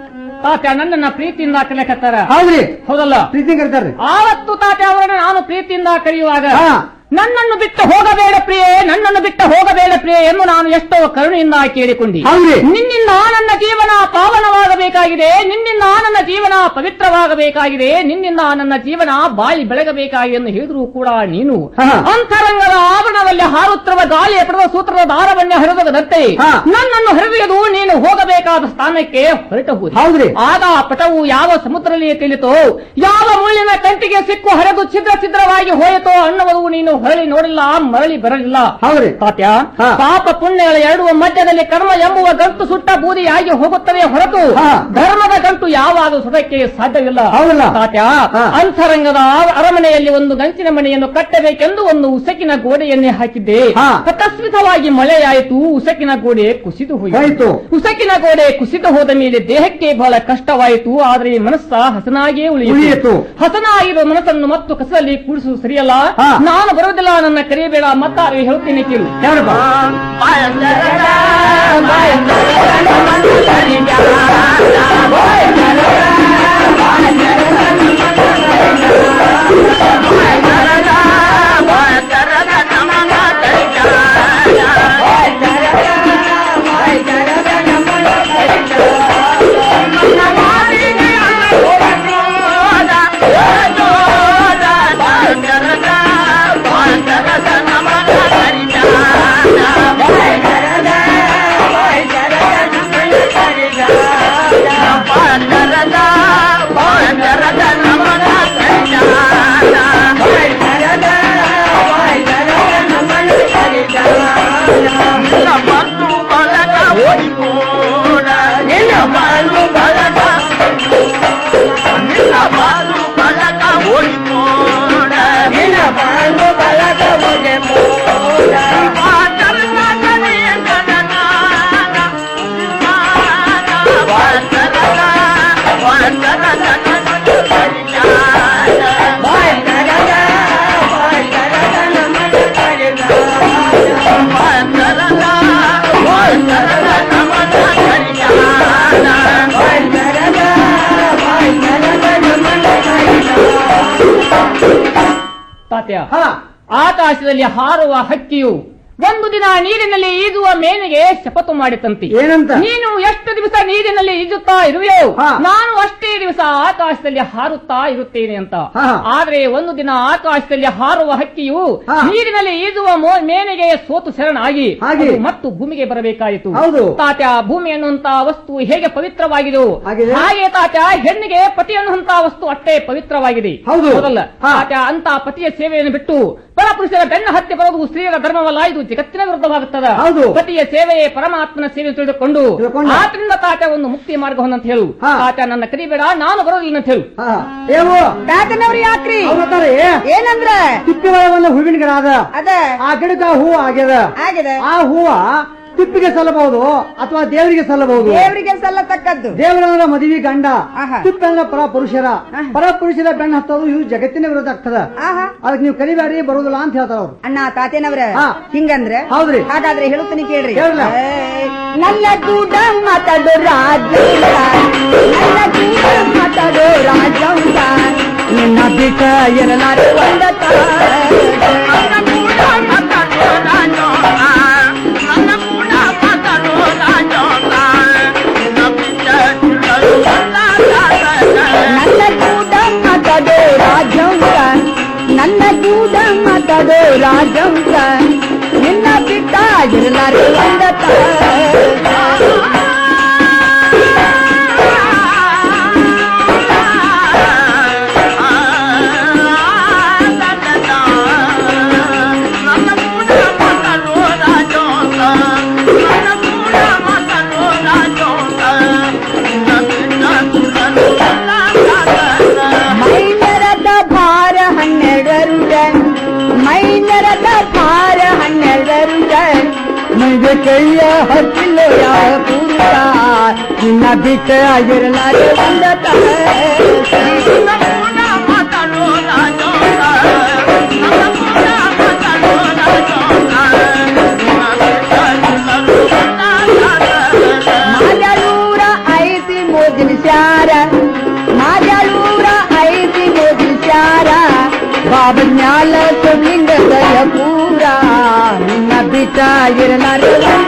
ತಾತ ನನ್ನನ್ನ ಪ್ರೀತಿಯಿಂದ ಕಲಿಯಕತ್ತಾರ ಹೌದ್ರಿ ಹೌದಲ್ಲ ಪ್ರೀತಿ ಕರ್ತಾರ್ರಿ ಆವತ್ತು ತಾತ ಅವರನ್ನ ನಾನು ಪ್ರೀತಿಯಿಂದ ಕರೆಯುವಾಗ ಹಾ. ನನ್ನನ್ನು ಬಿಟ್ಟು ಹೋಗಬೇಡ ಪ್ರಿಯೆ ನನ್ನನ್ನು ಬಿಟ್ಟು ಹೋಗಬೇಡ ಪ್ರಿಯೆ ಎಂದು ನಾನು ಎಷ್ಟೋ ಕರುಣೆಯಿಂದ ಕೇಳಿಕೊಂಡಿ ಹೌದ್ರಿ. ನಿನ್ನಿಂದ ನನ್ನ ಜೀವನ ಪಾವನವಾಗಬೇಕಾಗಿದೆ ನಿನ್ನಿಂದ ನನ್ನ ಜೀವನ ಪವಿತ್ರವಾಗಬೇಕಾಗಿದೆ ನಿನ್ನಿಂದ ನನ್ನ ಜೀವನ ಬಾಯಿ ಬೆಳಗಬೇಕಾಗಿದೆ ಎಂದು ಹೇಳಿದ್ರು ಕೂಡ ನೀನು ಹಾ. ಅಂತರಂಗದ ಆವರಣದಲ್ಲಿ ಹಾರುತ್ತಿರುವ ಗಾಳಿಯ ಪಡೆದ ಸೂತ್ರದ ದಾರವನ್ನೇ ಹರಿದದಂತೆ ಹಾ. ನನ್ನನ್ನು ಹರಿದು ನೀನು ಹೋಗಬೇಕಾದ ಸ್ಥಾನಕ್ಕೆ ಹೊರಟಬಹುದು ಹೌದ್ರಿ. ಆಗ ಆ ಪಟವು ಯಾವ ಸಮುದ್ರದಲ್ಲಿ ತಿಳಿತೋ ಯಾವ ಮುಳ್ಳಿನ ಕಂಟಿಗೆ ಸಿಕ್ಕು ಹರಿದು ಛಿದ್ರ ಛಿದ್ರವಾಗಿ ಹೋಯಿತೋ ಅನ್ನುವುದು ನೀನು ಹೊರಳಿ ನೋಡಿಲ್ಲ ಮರಳಿ ಬರಲಿಲ್ಲ ಹೌದ್ರಿ ತಾತ್ಯ ಹಾ. ಪಾಪ ಪುಣ್ಯಗಳ ಎರಡು ಮಧ್ಯದಲ್ಲಿ ಕರ್ಮ ಎಂಬುವ ಗಂಟು ಸುಟ್ಟ ಬೂದಿಯಾಗಿ ಹೋಗುತ್ತವೆ ಹೊರತು ಹಾ. ಧರ್ಮದ ಗಂಟು ಯಾವಾಗ ಸುಡಕ್ಕೆ ಸಾಧ್ಯವಿಲ್ಲ ಹೌದಲ್ಲ? ತಾತ್ಯ ಹಾ. ಅಂತರಂಗದ ಆ- ಅರಮನೆಯಲ್ಲಿ ಒಂದು ಗಂಚಿನ ಮನೆಯನ್ನು ಕಟ್ಟಬೇಕೆಂದು ಒಂದು ಉಸಕಿನ ಗೋಡೆಯನ್ನೇ ಹಾಕಿದ್ದೆ ಹಾ. ಅಕಸ್ಮಿತವಾಗಿ ಮಳೆಯಾಯಿತು ಉಸಕಿನ ಗೋಡೆ ಕುಸಿದು ಹೋಯಿತು. ಹೋಯಿತು ಉಸಕಿನ ಗೋಡೆ ಕುಸಿದು ಹೋದ ಮೇಲೆ ದೇಹಕ್ಕೆ ಬಹಳ ಕಷ್ಟವಾಯಿತು ಆದರೆ ಮನಸ್ಸ ಹಸನಾಗಿಯೇ ಉಳಿಯಿತು. ಉಳಿಯಿತು ಹಸನಾಗಿರುವ ಮನಸ್ಸನ್ನು ಮತ್ತು ಕಸದಲ್ಲಿ ಕೂಡಿಸುವುದು ಸರಿಯಲ್ಲ ಹಾ. ನಾನು ಬರುವುದಿಲ್ಲ ನನ್ನ ಕರೆಯಬೇಡ ಮತ್ತಾರು ಹೇಳ್ತೀನಿ ಕೇಳು ಯಾರಪ್ಪ ಬಾಯ ತಾತ್ಯ ಆಕಾಶದಲ್ಲಿ ಹಾರುವ ಹಕ್ಕಿಯು ಒಂದು ದಿನ ನೀರಿನಲ್ಲಿ ಈಜುವ ಮೇನಿಗೆ ಶಪಥ ಮಾಡಿತಂತೆ ಏನಂತ? ನೀನು ಎಷ್ಟು ದಿವಸ ನೀರಿನಲ್ಲಿ ಈಜುತ್ತಾ ಇರುವೆಯೋ ನಾನು ಅಷ್ಟೇ ದಿವಸ ಆಕಾಶದಲ್ಲಿ ಹಾರುತ್ತಾ ಇರುತ್ತೇನೆ ಅಂತ ಆದ್ರೆ ಒಂದು ದಿನ ಆಕಾಶದಲ್ಲಿ ಹಾರುವ ಹಕ್ಕಿಯು ನೀರಿನಲ್ಲಿ ಈಜುವ ಮೋ- ಮೇನೆಗೆ ಸೋತು ಶರಣಾಗಿ ಹಾಗೆ. ಅದು ಮತ್ತು ಭೂಮಿಗೆ ಬರಬೇಕಾಯಿತು ಹೌದು. ತಾತ್ಯ ಭೂಮಿ ಅನ್ನುವಂತಹ ವಸ್ತು ಹೇಗೆ ಪವಿತ್ರವಾಗಿದೆಯೋ ಆಗಿದೆ. ಹಾಗೆ ತಾತ್ಯ ಹೆಣ್ಣಿಗೆ ಪತಿ ಅನ್ನುವಂತಹ ವಸ್ತು ಅಷ್ಟೇ ಪವಿತ್ರವಾಗಿದೆ ಹೌದು. ಹೌದಲ್ಲ ತಾತ್ಯ ಅಂತ ಪತಿಯ ಸೇವೆಯನ್ನು ಬಿಟ್ಟು ಪರಪುರುಷರ ಬೆನ್ನ ಹತ್ಯೆ ಬರುವುದು ಸ್ತ್ರೀಯರ ಧರ್ಮವಲ್ಲ ಇದು ಜಗತ್ತಿನ ವಿರುದ್ಧವಾಗುತ್ತದೆ ಹೌದು. ಪತಿಯ ಸೇವೆಯೇ ಪರಮಾತ್ಮನ ಸೇವೆ ತಿಳಿದುಕೊಂಡು ಆತರಿಂದ ತಾತ್ಯ ಒಂದು ಮುಕ್ತಿ ಮಾರ್ಗವನ್ನು ಅಂತ ಹೇಳು ತಾತ್ಯ ನನ್ನ ಕರಿಬೇಡ ನಾನು ಬರೋದಿಲ್ಲ ಅಂತ ಹೇಳು ಏವು ತಾತನವ್ರು ಯಾಕ್ರಿ ಅವ್ರತಾರೆ ಏನಂದ್ರ ತಿಪ್ಪಿ ಒಳಗೆ ಹೂವಿನ ಗಿಡ ಅದ ಅದ ಆ ಗಿಡಕ್ಕ ಹೂ ಆಗ್ಯದ ಆಗಿದೆ ಆ ಹೂವ ತಿಪ್ಪಿಗೆ ಸಲ್ಲಬಹುದು ಅಥವಾ ದೇವರಿಗೆ ಸಲ್ಲಬಹುದು ದೇವರಿಗೆ ಸಲ್ಲತಕ್ಕದ್ದು ದೇವರ ಮದುವೆ ಗಂಡ ತಿಪ್ಪಂಗ ಪರ ಪುರುಷರ ಪರ ಪುರುಷರ ಬೆಣ್ಣ ಹತ್ತೋದು ಇವು ಜಗತ್ತಿನ ವಿರೋಧ ಆಗ್ತದ ಅದಕ್ಕೆ ನೀವು ಕಲಿಬ್ಯಾರಿ ಬರುದಿಲ್ಲ ಅಂತ ಹೇಳ್ತಾರ ಅವ್ರು ಅಣ್ಣ ತಾತೇನವ್ರ ಹಾ. ಹಿಂಗಂದ್ರೆ ಹೌದ್ರಿ. ಹಾಗಾದ್ರೆ ಹೇಳುತ್ತೀನಿ ಕೇಳ್ರಿ ಹೇಳ್ರಲ್ಲ. ಏ, ನನ್ನ ಕೂಡ ಮಾತಾಡೋ ರಾಜ ನನ್ನ ಕೂಡ ಮಾತಾಡೋ ರಾಜ ನಿನ್ನ ಬಿಟ್ಟ ಇರಲಾರೆ ಒಂದ ನನ್ನ ಕೂಡ ಮಾತಾಡೋ ರಾಜಂಕ ನನ್ನ ಕೂಡ ಮಾತಾಡೋ ರಾಜಂಕ ನಿನ್ನ ಬಿಟ್ಟ ಇರಲಾರೆ ಒಂದ ಮೈನರದ ಭಾರ ಹನ್ನೆರಡು ಟನ್ ಮೈನರದ ಭಾರ ಹನ್ನೆರಡು ಟನ್ ಮುಂದೆ ಕೈಯ ಹತ್ತಿಲ್ಲ ಯಾವ ಪುರುಷ ನಿನ್ನ ಬಿಟ್ಟ ಆಗಿರಲಾರೆ ಒಂದ ಮಾಜಾಳೂರ ಐತಿ ಮೋದಿನ ಶಾರ ಮಾಜಾಳೂರ ಐತಿ ಮೋದಿನ ಶಾರ ಬಾಬನ್ಯಾಲ ಸುಬ್ಲಿಂಗ ದಯ ಪೂರ ನಿನ್ನ ಬಿಟ್ಟ ಇರಲಾರೆ ಒಂದ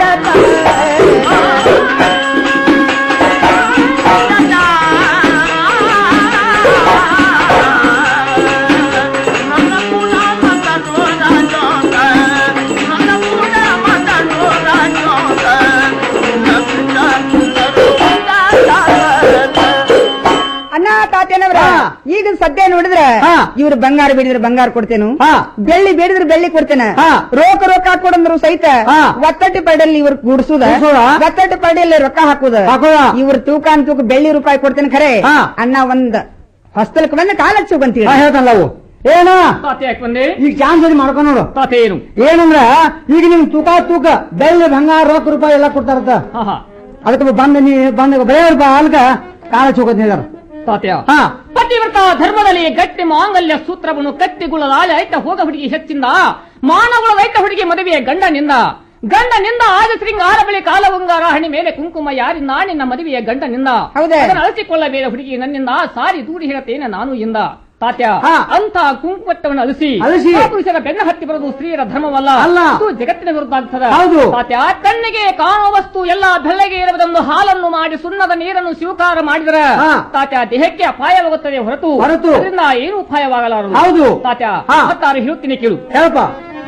ಅಣ್ಣ ತಾತೇನವ್ರ ಈಗ ಸದ್ಯ ನೋಡಿದ್ರ ಇವ್ರು ಬಂಗಾರ ಬೇಡಿದ್ರೆ ಬಂಗಾರ ಕೊಡ್ತೇನು ಬೆಳ್ಳಿ ಬೇಡಿದ್ರೆ ಬೆಳ್ಳಿ ಕೊಡ್ತೇನೆ ರೋಕ ರೊಕ್ಕ ಹಾಕೊಡಂದ್ರು ಸಹಿತ ಒತ್ತಟ್ಟಿ ಪಡೆಯಲ್ಲಿ ಇವ್ರ ಗುಡ್ಸುದ ಗುಡ್ಸುದ? ಒತ್ತಟ್ಟಿ ಪಡೆಯಲ್ಲಿ ರೊಕ್ಕ ಹಾಕುದ ಹಾಕುದ? ಇವ್ರ ತೂಕ ಅಂತ ತೂಕ ಬೆಳ್ಳಿ ರೂಪಾಯಿ ಕೊಡ್ತೇನೆ ಖರೆ ಅಣ್ಣ ಒಂದ್ ಹೊಸ್ತಲಕ್ ಬಂದ ಕಾಲ ಹಚ್ಚುಗಂತೀವಿ ಹಾ, ಹೇಳ್ತಾನಲ್ಲ ಅವು ಏನ ತಾತೆ ಯಾಕೆ ಬಂದೆ ಈಗ ಚಾನ್ಸ್ ಅಲ್ಲಿ ಮಾಡ್ಕೊಂಡು ನೋಡು ತಾತೆ ಏನು ಏನಂದ್ರ ಈಗ ನಿಮ್ ತೂಕ ತೂಕ ಬೆಳ್ಳಿ ಬಂಗಾರ ರೊಕ್ಕ ರೂಪಾಯಿ ಎಲ್ಲ ಕೊಡ್ತಾರತ್ತ ಅದಕ್ಕೆ ಬಂದ ನೀ ಬಂದ ಬರೇ ರೂಪಾಯಿ ಅಲ್ಕ ಕಾಲ ಚೌಕತ್ ನಿಲ್ದಾರ ತಾತ್ಯ ಹಾ ಪತಿವ್ರತ ಧರ್ಮದಲ್ಲಿ ಗಟ್ಟಿ ಮಾಂಗಲ್ಯ ಸೂತ್ರವನ್ನು ಕಟ್ಟಿಗುಳಲಾಲೆ ಐತ ಹೋಗ ಹುಡುಗಿ ಹೆಚ್ಚಿಂದ ಮಾನವಳ ಐತ ಹುಡುಗಿ ಮದುವೆಯ ಗಂಡನಿಂದ ಗಂಡನಿಂದ ಆದ ಶೃಂಗಾರ ಬಳಿ ಕಾಲವಂಗಾರ ಹಣಿ ಮೇಲೆ ಕುಂಕುಮ ಯಾರಿಂದ ನಿನ್ನ ಮದುವೆಯ ಗಂಡನಿಂದ ಹೌದೇ? ಅದನ್ನು ಅಳಿಸಿಕೊಳ್ಳಬೇಡ ಹುಡುಗಿ ನನ್ನಿಂದ ಸಾರಿ ದೂಡಿ ಹೇಳತೇನೆ ನಾನು ಇಂದ ತಾತ್ಯ ಅಂತ ಕುಂಕುಮಟ್ಟವನ್ನು ಅಲಿಸಿ ಅಲಿಸಿ. ಆ ಪುರುಷರ ಬೆನ್ನ ಹತ್ತಿ ಬರೋದು ಸ್ತ್ರೀಯರ ಧರ್ಮವಲ್ಲ ಅಲ್ಲ. ಇದು ಜಗತ್ತಿನ ವಿರುದ್ಧ ಆಗ್ತದೆ ಹೌದು. ತಾತ್ಯ ಕಣ್ಣಿಗೆ ಕಾಣುವ ವಸ್ತು ಎಲ್ಲ ಬೆಳ್ಳಗೆ ಇರುವುದೊಂದು ಹಾಲನ್ನು ಮಾಡಿ ಸುಣ್ಣದ ನೀರನ್ನು ಸ್ವೀಕಾರ ಮಾಡಿದರೆ ಹಾ. ತಾತ್ಯ ದೇಹಕ್ಕೆ ಅಪಾಯವಾಗುತ್ತದೆ ಹೊರತು ಹೊರತು. ಅದರಿಂದ ಏನು ಅಪಾಯವಾಗಲಾರದು ಹೌದು. ತಾತ್ಯ ಹಾ. ಮತ್ತಾರು ಹೇಳುತ್ತೀನಿ ಕೇಳು ಹೇಳಪ್ಪ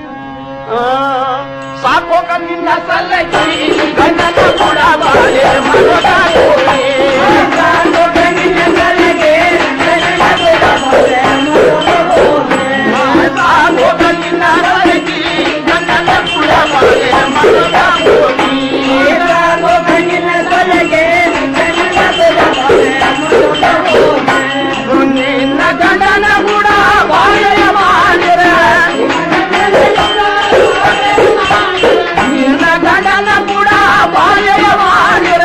ಸಾಕೋ ಕಣ್ಣಿನ ಸಲ್ಲಗಿ ಗಂಡನ ಕೂಡ ಬಾಳೆ ಮನದ ಕೋರಿ. ಸಾಕೋ ಕಣ್ಣಿನ ಸಲ್ಲಗಿ ಗಂಡನ ಕೂಡ ಬಾಳೆ ಮನದ ಕೋರಿ. ಸಾಕೋ ಕಣ್ಣಿನ ಸಲ್ಲಗಿ ಗಂಡನ ಕೂಡ ಬಾಳೆ ಮನದ ಕೋರಿ. ಸಾಕೋ ಕಣ್ಣಿನ ಸಲ್ಲಗಿ ಗಂಡನ ಕೂಡ ಬಾಳೆ ಮನದ ಕೋರಿ. ನಿನ್ನ ಗಂಡನ ಕೂಡ ಬಾಳೆಯ ಮಾಡಿರ ನಿನ್ನ ಗಂಡನ ಕೂಡ ಬಾಳೆಯ ಮಾಡಿರ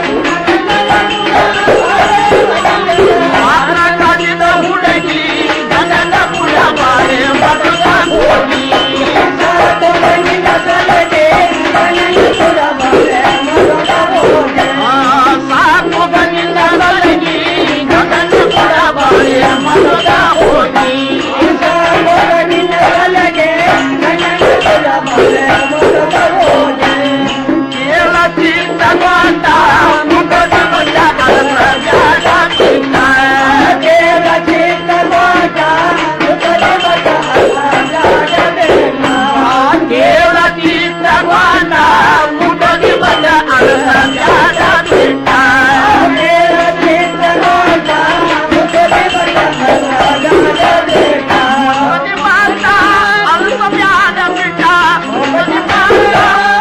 ಮಾತ್ರ ಕಾಡಿದ ಹುಡುಗಿ ಗಂಡನ ಕೂಡ ಬಾಳೆ ಮರದ ಹೋಗಿ ಗಂಡಿನ ಸಲಹೆ ಗಂಡನ ಕೂಡ ಬಾಳೆ ಮರದ ಹೋಗಿ ಸಾಕು ಗಂಡಿನ ಸಲಹೆ ಗಂಡನ ಕೂಡ ಬಾಳೆ ಮರದ ಹೋಗಿ ಸಾಕು ಗಂಡಿನ ಸಲಹೆ ಗಂಡನ ಕೂಡ ಬಾಳೆ ಮರದ ಹೋಗಿ ಕೇಳ ಚಿತ್ತ ಗೊಂಡ ಮುಖದ ಗೊಂಡ ಕಲಸ ಜಾಡ ಚಿತ್ತ ಕೇಳ ಚಿತ್ತ ಗೊಂಡ ಮುಖದ ಗೊಂಡ ಕಲಸ ಜಾಡ ಬೇಡ ಕೇಳ ಚಿತ್ತ ಗೊಂಡ ಮುಖದ ಗೊಂಡ ಕಲಸ ಜಾಡ ಬಿಟ್ಟ ಕೇಳ ಚಿತ್ತ ಗೊಂಡ ಮುಖದ ಗೊಂಡ ಕಲಸ ಜಾಡ ಬೇಡ ಮೋದಿ ಮಾತ ಅಲ್ಪ ಬ್ಯಾಡ ಬಿಟ್ಟ ಮೋದಿ ಮಾತ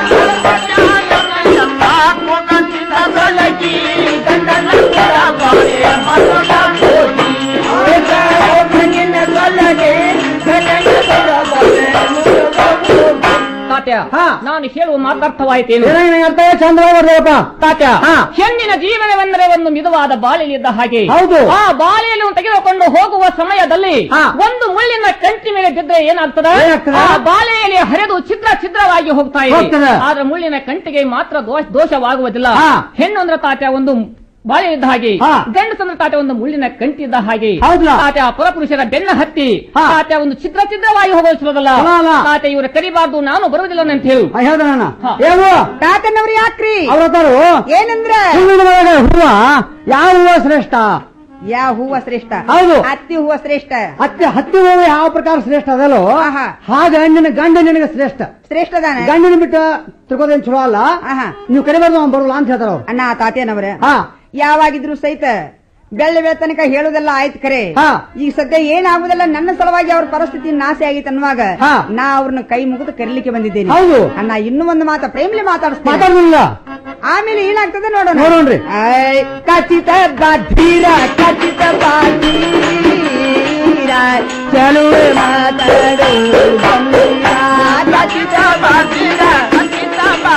ತಾತ್ಯ ನಾನು ಹೇಳುವ ಮಾತಾರ್ಥವಾಯಿತೇನು ಅರ್ಥ ಚಂದ್ರ ಬರ್ಬೇಕಪ್ಪ ತಾತ್ಯ ಹೆಣ್ಣಿನ ಜೀವನವೆಂದರೆ ಒಂದು ಮಿದುವಾದ ಬಾಳೆಯಲ್ಲಿದ್ದ ಹಾಗೆ ಹೌದು. ಆ ಬಾಳೆಯನ್ನು ತೆಗೆದುಕೊಂಡು ಹೋಗುವ ಸಮಯದಲ್ಲಿ ಒಂದು ಮುಳ್ಳಿನ ಕಂಟಿ ಮೇಲೆ ಬಿದ್ದರೆ ಏನಾಗ್ತದೆ ಏನಾಗ್ತದೆ? ಆ ಬಾಳೆಯಲ್ಲಿ ಹರಿದು ಛಿದ್ರ ಛಿದ್ರವಾಗಿ ಹೋಗ್ತಾ ಇದೆ ಹೋಗ್ತದೆ. ಆದ್ರೆ ಮುಳ್ಳಿನ ಕಂಟಿಗೆ ಮಾತ್ರ ದೋಷ ದೋಷವಾಗುವುದಿಲ್ಲ ಹಾ. ಹೆಣ್ಣು ಅಂದ್ರೆ ತಾತ್ಯ ಒಂದು ಬಾಳೆ ಇದ್ದ ಹಾಗೆ ಹಾ. ಗಂಡಸಂದ್ರ ತಾತ್ಯ ಒಂದು ಮುಳ್ಳಿನ ಕಂಟಿ ಇದ್ದ ಹಾಗೆ ಹೌದಲ್ಲ? ತಾತ್ಯ ಪರಪುರುಷರ ಬೆನ್ನ ಹತ್ತಿ ಹಾ. ತಾತ್ಯ ಒಂದು ಛಿದ್ರ ಛಿದ್ರವಾಗಿ ಹೋಗೋದು ಸುಲಭಲ್ಲ ಅಲ್ಲ, ಅಲ್ಲ. ತಾತ್ಯ ಇವರು ಕರಿಬಾರ್ದು ನಾನು ಬರುವುದಿಲ್ಲ ಅಂತ ಹೇಳು ಹೇಳ್ದ ನಾನು ಹಾ. ಏನು ತಾತನವ್ರು ಯಾಕ್ರಿ ಅವ್ರ ಹತ್ತಾರು ಏನಂದ್ರ ಹೂವಿನ ಒಳಗೆ ಹೂವ ಯಾವ ಹೂವ ಶ್ರೇಷ್ಠ ಯಾವ ಹೂವ ಶ್ರೇಷ್ಠ ಹೌದು. ಹತ್ತಿ ಹೂವ ಶ್ರೇಷ್ಠ ಹತ್ತಿ ಹತ್ತಿ ಹೂವು ಯಾವ ಪ್ರಕಾರ ಶ್ರೇಷ್ಠ ಅದಲ್ಲೋ ಆಹಾ. ಹಾಗೆ ನಿನ್ನ ಗಂಡ ನಿನಗೆ ಶ್ರೇಷ್ಠ ಶ್ರೇಷ್ಠದಾನ ಗಂಡನ ಬಿಟ್ಟು ತಿಳ್ಕೋದೇನ್ ಚಲೋ ಅಲ್ಲ ಆಹಾ. ನೀವು ಕರಿಬಾರ್ದು ಅವ್ನು ಬರೋಲ್ಲ ಅಂತ ಹೇಳ್ತಾರ ಅವ್ರು ಅಣ್ಣ ತಾತೇನವ್ರ ಹಾ ಯಾವಾಗಿದ್ರು ಸಹಿತ ಬೆಳ್ಳ ಬೆಳತನಕ ಹೇಳುದೆಲ್ಲ ಆಯ್ತು ಖರೆ ಹಾ. ಈಗ ಸದ್ಯ ಏನಾಗುದಿಲ್ಲ ನನ್ನ ಸಲುವಾಗಿ ಅವ್ರ ಪರಿಸ್ಥಿತಿ ನಾಶ ಆಗಿತ್ತು ಅನ್ನುವಾಗ ಹಾ. ನಾ ಅವ್ರನ್ನ ಕೈ ಮುಗಿದು ಕರೀಲಿಕ್ಕೆ ಬಂದಿದ್ದೇನೆ ಹೌದು. ಅಣ್ಣ ಇನ್ನೂ ಒಂದು ಮಾತ ಪ್ರೇಮ್ಲಿ ಮಾತಾಡಿಸ್ತೀನಿ ಮಾತಾಡ್ಲಿಲ್ಲ ಆಮೇಲೆ ಏನಾಗ್ತದೆ ನೋಡೋಣ ನೋಡೋಣ್ರಿ. ಐ, ಖಚಿತ ಬಾಧೀರ ಖಚಿತ ಬಾಧೀರ ಚಲುವೆ ಮಾತಾಡು ಗಂಭೀರ. ಖಚಿತ ಬಾಧೀರ ಖಚಿತ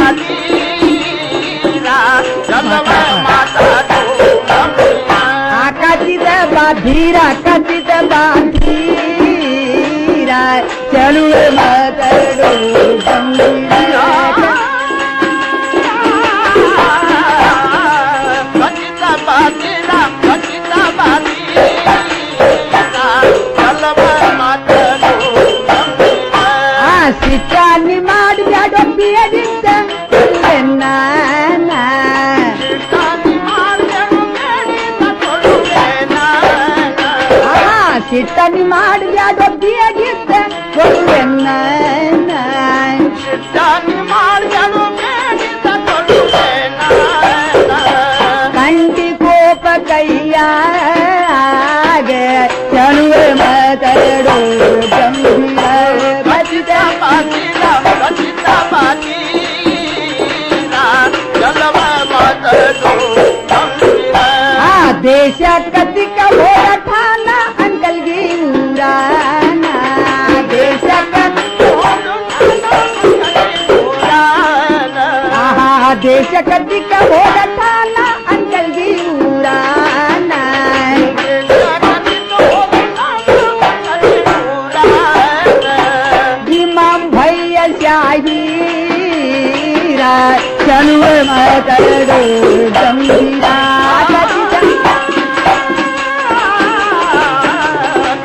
ಆ ಖಚಿತ ಬಾಧೀರ ಖಚಿತ ಬಾಧೀರ ಚಲುವೆ ಮಾತಾಡು ಗಂಭೀರ. ಆ ಸಿಟ್ಟಾನಿ ಮಾಡಿ ಬ್ಯಾಡೊಬ್ಬಿಯಡಿದ್ದ ಸಿಟ್ಟನಿ ಮಾಡಿ ಬ್ಯಾಡೊಬ್ಬಿಯಡಿದ್ದ ಕೊಡುವೆನ್ನ ಕಂಟಿ ಕೋಪ ಕೈಯಾಗ ಚಳುವೆ ಮಾತಾಡು ಗಂಭೀರ ಭಜಿತ ಆ ದೇಶ ಕತಿಕ ಹೋರಾಟ ಅಂಕಲ್ಗಿ ಊರಾನ ದೇಶ ಆಹಾ ದೇಶ ಕತಿಕ ಹೋರಾಟ ಅಂಕಲ್ಗಿ ಊರಾನ ಇಮಾಮ್ ಭಯ್ಯ ಶಾಹೀರ ಚಲುವೆ ಮಾತಾಡು ಗಂಭೀರ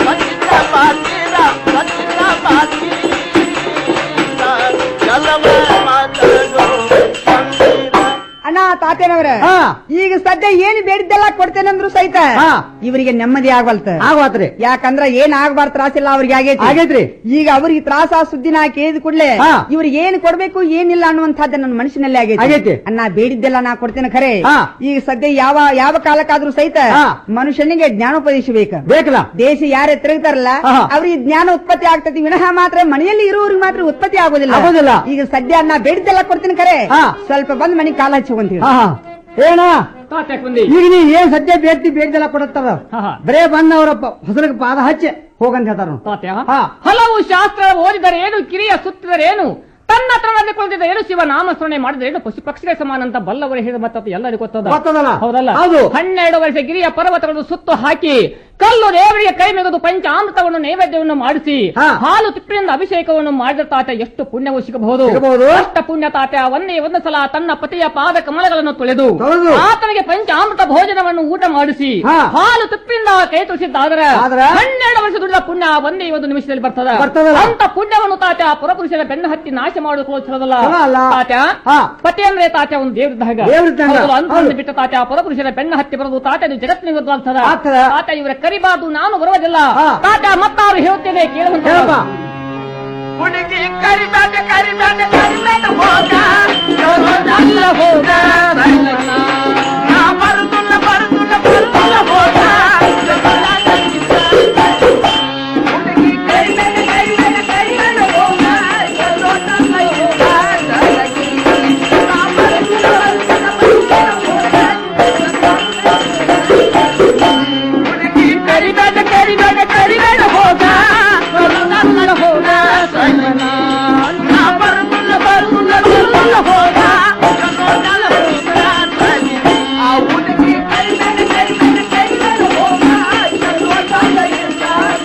ತಾತೇನವ್ರ ಈಗ ಸದ್ಯ ಏನ್ ಬೇಡಿದ್ದೆಲ್ಲ ಕೊಡ್ತೇನಂದ್ರು ಸಹಿತ ಇವರಿಗೆ ನೆಮ್ಮದಿ ಆಗವಲ್ತ ಆಗವತ್ರಿ ಯಾಕಂದ್ರ ಏನ್ ಆಗ್ಬಾರ್ದು ತ್ರಾಸಿಲ್ಲ ಅವ್ರಿಗೆ ಆಗೈತಿ ಆಗೈತ್ರಿ. ಈಗ ಅವ್ರಿಗೆ ತ್ರಾಸ ಸುದ್ದಿನ ಕೇಳಿದ ಕೂಡಲೇ ಇವ್ರಿಗೆ ಏನ್ ಕೊಡ್ಬೇಕು ಏನಿಲ್ಲ ಅನ್ನುವಂಥದ್ದು ನನ್ನ ಮನಸ್ಸಿನಲ್ಲಿ ಆಗೈತಿ. ಆಗೈತಿ ಅನ್ನ ಬೇಡಿದ್ದೆಲ್ಲ ನಾ ಕೊಡ್ತೇನೆ ಖರೆ ಹಾ. ಈಗ ಸದ್ಯ ಯಾವ ಯಾವ ಕಾಲಕ್ಕಾದ್ರೂ ಸಹಿತ ಮನುಷ್ಯನಿಗೆ ಜ್ಞಾನೋಪದೇಶ ಬೇಕ ಬೇಕಲ್ಲ ದೇಶ ಯಾರೇ ತಿರುಗ್ತಾರಲ್ಲ ಅವ್ರಿಗೆ ಜ್ಞಾನ ಉತ್ಪತ್ತಿ ಆಗ್ತತಿ ವಿನಃ ಮಾತ್ರ ಮನೆಯಲ್ಲಿ ಇರುವವ್ರಿಗೆ ಮಾತ್ರ ಉತ್ಪತ್ತಿ ಆಗೋದಿಲ್ಲ ಆಗೋದಿಲ್ಲ. ಈಗ ಸದ್ಯ ನಾ ಬೇಡಿದ್ದೆಲ್ಲ ಕೊಡ್ತೀನಿ ಖರೆ ಸ್ವಲ್ಪ ಬಂದ್ ಮನೆಗೆ ಕಾಲ ಹಚ್ಚುವಂತೀವಿ ಹಾ, ಹಾ. ಏನ ತಾತ್ಯಾಕ್ ಬಂದಿ ಈಗ ನೀ ಏನ್ ಸದ್ಯ ಬೇಡ್ತಿ ಬೇಡ್ದೆಲ್ಲ ಕೊಡತ್ತಾರ ಬರೇ ಬಂದವರ ಹೊಸಲಿಗೆ ಪಾದ ಹಚ್ಚೆ ಹೋಗಂತ ಹೇಳ್ತಾರ ಅವ್ರು. ತಾತ್ಯ ಹಲವು ಶಾಸ್ತ್ರ ಓದಿದರೇನು ಕಿರಿಯ ಸುತ್ತಿದರೇನು ತನ್ನ ಹತ್ರ ಕುಳಿತಿದ್ದ ಏನು ಶಿವ ನಾಮಸ್ಮರಣೆ ಮಾಡಿದರೇನು ಪಶು ಪಕ್ಷಿಗಳ ಸಮಾನ ಅಂತ ಬಲ್ಲವರು ಹೇಳಿದ ಮತ್ತೆ ಎಲ್ಲರಿಗೂ ಗೊತ್ತದ ಗೊತ್ತದಲ್ಲ? ಹೌದಲ್ಲ ಹೌದು. ಹನ್ನೆರಡು ವರ್ಷ ಗಿರಿಯ ಪರ್ವತಗಳನ್ನು ಸುತ್ತು ಹಾಕಿ ಕಲ್ಲು ದೇವರಿಗೆ ಕೈ ಮೆಗೆದು ಪಂಚಾಮೃತವನ್ನು ನೈವೇದ್ಯವನ್ನು ಮಾಡಿಸಿ ಹಾಲು ತಿಪ್ಪಿನಿಂದ ಅಭಿಷೇಕವನ್ನು ಮಾಡಿದ ತಾತ ಎಷ್ಟು ಪುಣ್ಯವು ಸಿಗಬಹುದು ಸಿಗಬಹುದು. ಅಷ್ಟ ಪುಣ್ಯ ತಾತ ಒಂದೇ ಒಂದು ಸಲ ತನ್ನ ಪತಿಯ ಪಾದ ಕಮಲಗಳನ್ನು ತೊಳೆದು ತೊಳೆದು. ಆತನಿಗೆ ಪಂಚಾಮೃತ ಭೋಜನವನ್ನು ಊಟ ಮಾಡಿಸಿ ಹಾಲು ತುಪ್ಪಿನಿಂದ ಕೈ ತುಳಿಸಿದ್ದಾದ್ರೆ ಆದ್ರೆ? ಹನ್ನೆರಡು ವರ್ಷ ದುಡಿದ ಪುಣ್ಯ ಒಂದೇ ಒಂದು ನಿಮಿಷದಲ್ಲಿ ಬರ್ತದ ಬರ್ತದಲ್ಲ? ಅಂತ ಪುಣ್ಯವನ್ನು ತಾತ ಪುರಪುರುಷರ ಬೆನ್ನು ಹತ್ತಿ ನಾಶ ಮಾಡೋದು ಚಲೋದಲ್ಲ ಚಲೋ ಅಲ್ಲ. ತಾತ ಪತಿ ಅಂದ್ರೆ ತಾತ ಒಂದು ದೇವರಿದ್ದಾಗ ದೇವ್ರಿದ್ದಂಗ. ಹೌದು, ಅಂತಂದು ಹೌದು. ಬಿಟ್ಟ ತಾತ ಪುರಪುರುಷರ ಬೆನ್ನು ಹತ್ತಿ ಬರೋದು ತಾತ ಇದು ಜಗತ್ತಿನ ವಿರುದ್ಧ ಆಗ್ತದ ಆಗ್ತದ. ತಾತ ಇವರ ಕರಿಬಾರ್ದು ನಾನು ಬರುವುದಿಲ್ಲ ತಾತ ಮತ್ತಾರು ಹೇಳುತ್ತೇನೆ ಕೇಳುವಂತ ಹೇಳಪ್ಪ. ಹುಡುಗಿ ಕರಿಬೇಡ ಕರಿಬೇಡ ಕರಿಬೇಡ ಹೋಗ ಎಲ್ಲ ಹೋಗ ನಾ ಬರುದಿಲ್ಲ ಬರುದಿಲ್ಲ ಬರುದಿಲ್ಲ ಹೋಗ ಹುಡುಗಿ ಕರಿಬೇಡ ಕರಿಬೇಡ ಕರಿಬೇಡ ಹೋಗ ಎಲ್ಲೋದಲ್ಲ ಹೋಗ ನಾ ಬರುದಿಲ್ಲ ಹುಡುಗಿ ಕರಿಬೇಡ ಕರಿಬೇಡ ಕರಿಬೇಡ ಹೋಗ ಎಲ್ಲೋದಲ್ಲ ಹೋಗ ನಾ ಬರುದಿಲ್ಲ ಬರುದಿಲ್ಲ ಬರುದಿಲ್ಲ ಹೋಗ ಎಲ್ಲೋದಲ್ಲ ಹೋಗ ಆ ಹುಡುಗಿ ಕರಿಬೇಡ ಕರಿಬೇಡ ಕರಿಬೇಡ ಹೋಗ ಎಲ್ಲೋದಲ್ಲ ಇಲ್ಲ